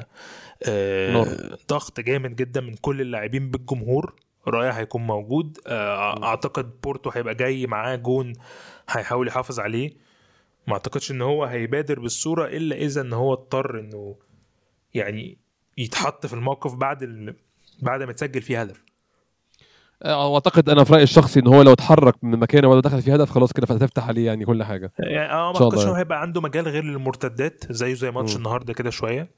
آه، نار. ضغط جامد جدا من كل اللاعبين بالجمهور رايح هيكون موجود آه، اعتقد بورتو هيبقى جاي معاه جون هيحاول يحافظ عليه ما اعتقدش ان هو هيبادر بالصوره الا اذا ان هو اضطر انه يعني يتحط في الموقف بعد ال... بعد ما تسجل فيه هدف آه، واعتقد انا في رايي الشخصي ان هو لو اتحرك من مكانه ولا دخل فيه هدف خلاص كده فتفتح عليه يعني كل حاجه يعني اه ما إن شاء اعتقدش الله انه هيبقى عنده مجال غير للمرتدات زيه زي ماتش مم. النهارده كده شويه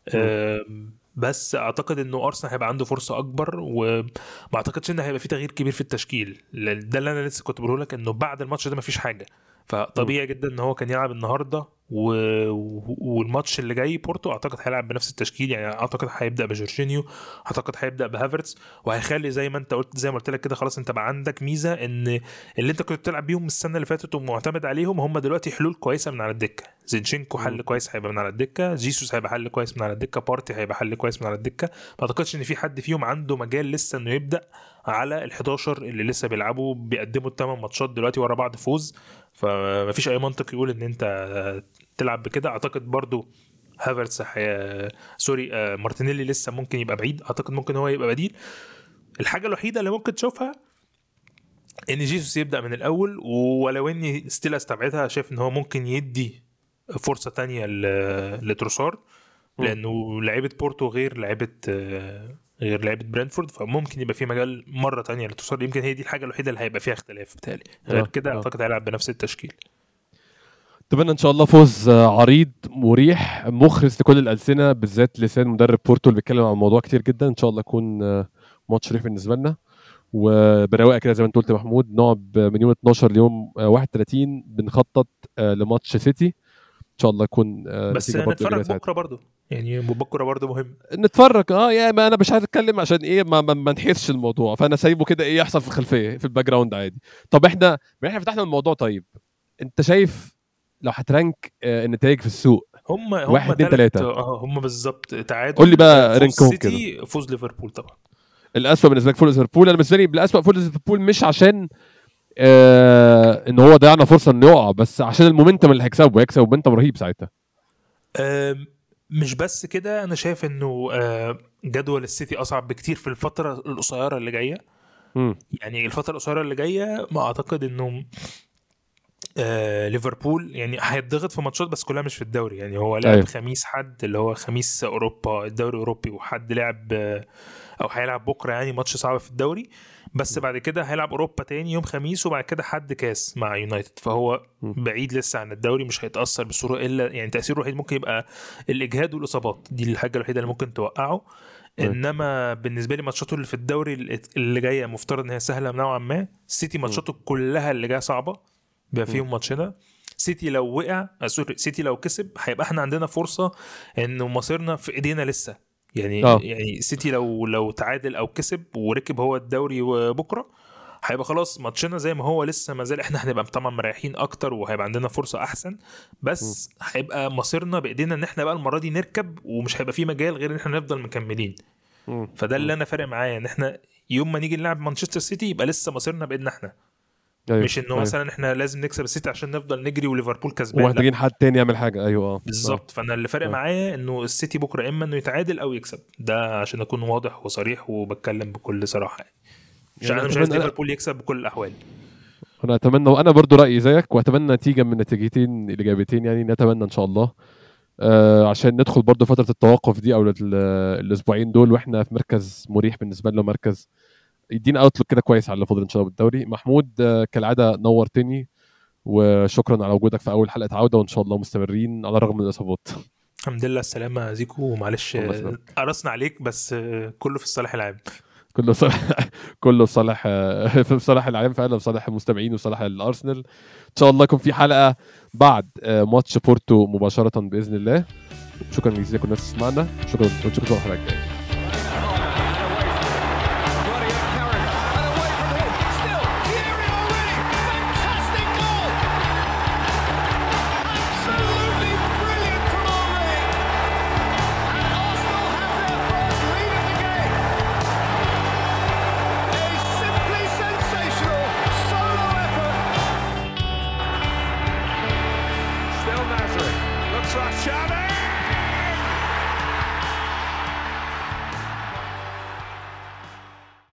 آم، بس اعتقد انه ارسنال هيبقى عنده فرصه اكبر وما اعتقدش ان هيبقى في تغيير كبير في التشكيل لأن ده اللي انا لسه كنت بقوله لك انه بعد الماتش ده مفيش حاجه فطبيعي جدا ان هو كان يلعب النهارده و... و- والماتش اللي جاي بورتو اعتقد هيلعب بنفس التشكيل يعني اعتقد هيبدا بجورجينيو اعتقد هيبدا بهافرتس وهيخلي زي ما انت قلت زي ما قلت لك كده خلاص انت بقى عندك ميزه ان اللي انت كنت بتلعب بيهم السنه اللي فاتت ومعتمد عليهم هم دلوقتي حلول كويسه من على الدكه زينشينكو حل مم. كويس هيبقى من على الدكه جيسوس هيبقى حل كويس من على الدكه بارتي هيبقى حل كويس من على الدكه ما اعتقدش ان في حد فيهم عنده مجال لسه انه يبدا على ال 11 اللي لسه بيلعبوا بيقدموا الثمان ماتشات دلوقتي ورا بعض فوز فمفيش اي منطق يقول ان انت تلعب بكده اعتقد برضو هافرتس حي... سوري آه مارتينيلي لسه ممكن يبقى بعيد اعتقد ممكن هو يبقى بديل الحاجه الوحيده اللي ممكن تشوفها ان جيسوس يبدا من الاول ولو اني ستيل استبعدها شايف ان هو ممكن يدي فرصه تانية ل- لتروسار مم. لانه لعيبه بورتو غير لعيبه آه، غير لعيبه برنتفورد فممكن يبقى في مجال مره تانية لتروسار يمكن هي دي الحاجه الوحيده اللي هيبقى فيها اختلاف بالتالي غير آه، كده آه. اعتقد هيلعب بنفس التشكيل اتمنى ان شاء الله فوز آه، عريض مريح مخرس لكل الالسنه بالذات لسان مدرب بورتو اللي بيتكلم عن الموضوع كتير جدا ان شاء الله يكون آه، ماتش ريح بالنسبه لنا وبرواقه كده زي ما انت قلت يا محمود نقعد من يوم 12 ليوم آه، 31 بنخطط آه، لماتش سيتي ان شاء الله يكون آه، بس نتيجة برضه نتفرج إيجابية ساعتها. بكره برضو يعني بكره برضو مهم نتفرج اه يا ما انا مش عايز اتكلم عشان ايه ما, ما, ما نحيرش الموضوع فانا سايبه كده ايه يحصل في الخلفيه في الباك جراوند عادي طب احنا ما احنا فتحنا الموضوع طيب انت شايف لو هترانك آه، النتائج في السوق هم هم واحد، اتنين، تلات- تلاتة. اه هم بالظبط تعادل قول لي بقى فوز رينكهم سيتي فوز ليفربول طبعا الاسوء بالنسبه لك فول ليفربول انا بالنسبه لي الاسوء فول ليفربول مش عشان آه ان هو ضيعنا فرصه انه يقع بس عشان المومنتم اللي هيكسبه هيكسب مومنتم رهيب ساعتها آم، مش بس كده انا شايف انه آه، جدول السيتي اصعب بكتير في الفتره القصيره اللي جايه مم. يعني الفتره القصيره اللي جايه ما اعتقد انه آه ليفربول يعني هيتضغط في ماتشات بس كلها مش في الدوري يعني هو لعب أيوة. خميس حد اللي هو خميس اوروبا الدوري الاوروبي وحد لعب آه، او هيلعب بكره يعني ماتش صعب في الدوري بس بعد كده هيلعب اوروبا تاني يوم خميس وبعد كده حد كاس مع يونايتد فهو م. بعيد لسه عن الدوري مش هيتاثر بصوره الا يعني تاثيره الوحيد ممكن يبقى الاجهاد والاصابات دي الحاجه الوحيده اللي ممكن توقعه أيوة. انما بالنسبه لي ماتشاته اللي في الدوري اللي جايه مفترض ان هي سهله نوعا ما سيتي ماتشاته كلها اللي جايه صعبه بيبقى فيهم ماتشنا سيتي لو وقع آه، سوري سيتي لو كسب هيبقى احنا عندنا فرصه انه مصيرنا في ايدينا لسه يعني آه. يعني سيتي لو لو تعادل او كسب وركب هو الدوري بكره هيبقى خلاص ماتشنا زي ما هو لسه ما زال احنا هنبقى طبعا مريحين اكتر وهيبقى عندنا فرصه احسن بس هيبقى مصيرنا بايدينا ان احنا بقى المره دي نركب ومش هيبقى في مجال غير ان احنا نفضل مكملين مم. فده اللي انا فارق معايا ان احنا يوم ما نيجي نلعب مانشستر سيتي يبقى لسه مصيرنا بايدنا احنا أيوة. مش انه أيوة. مثلا احنا لازم نكسب السيتي عشان نفضل نجري وليفربول كسبان لا. ومحتاجين حد تاني يعمل حاجه ايوه اه بالظبط فانا اللي فارق آه. معايا انه السيتي بكره اما انه يتعادل او يكسب ده عشان اكون واضح وصريح وبتكلم بكل صراحه يعني مش يعني انا مش عايز أتمنى- ليفربول يكسب بكل الاحوال انا اتمنى وانا برضو رايي زيك واتمنى نتيجه من نتيجتين الايجابيتين يعني نتمنى ان شاء الله آه عشان ندخل برضو فتره التوقف دي او ال- الاسبوعين دول واحنا في مركز مريح بالنسبه لنا مركز يدينا اوتلوك كده كويس على اللي فاضل ان شاء الله بالدوري محمود آه كالعاده نورتني وشكرا على وجودك في اول حلقه عوده وان شاء الله مستمرين على الرغم من الاصابات الحمد لله على السلامه يا زيكو ومعلش الله آه، يسلمك. قرصنا عليك بس آه، كله في الصالح العام كله صالح كله في صالح في صالح العالم فعلا في صالح المستمعين وفي صالح الارسنال ان شاء الله يكون في حلقه بعد آه، ماتش بورتو مباشره باذن الله شكرا جزيلا لكل الناس اللي سمعنا شكرا ونشوفكم في الحلقه الجايه Still Nazareth. Looks like Xavi!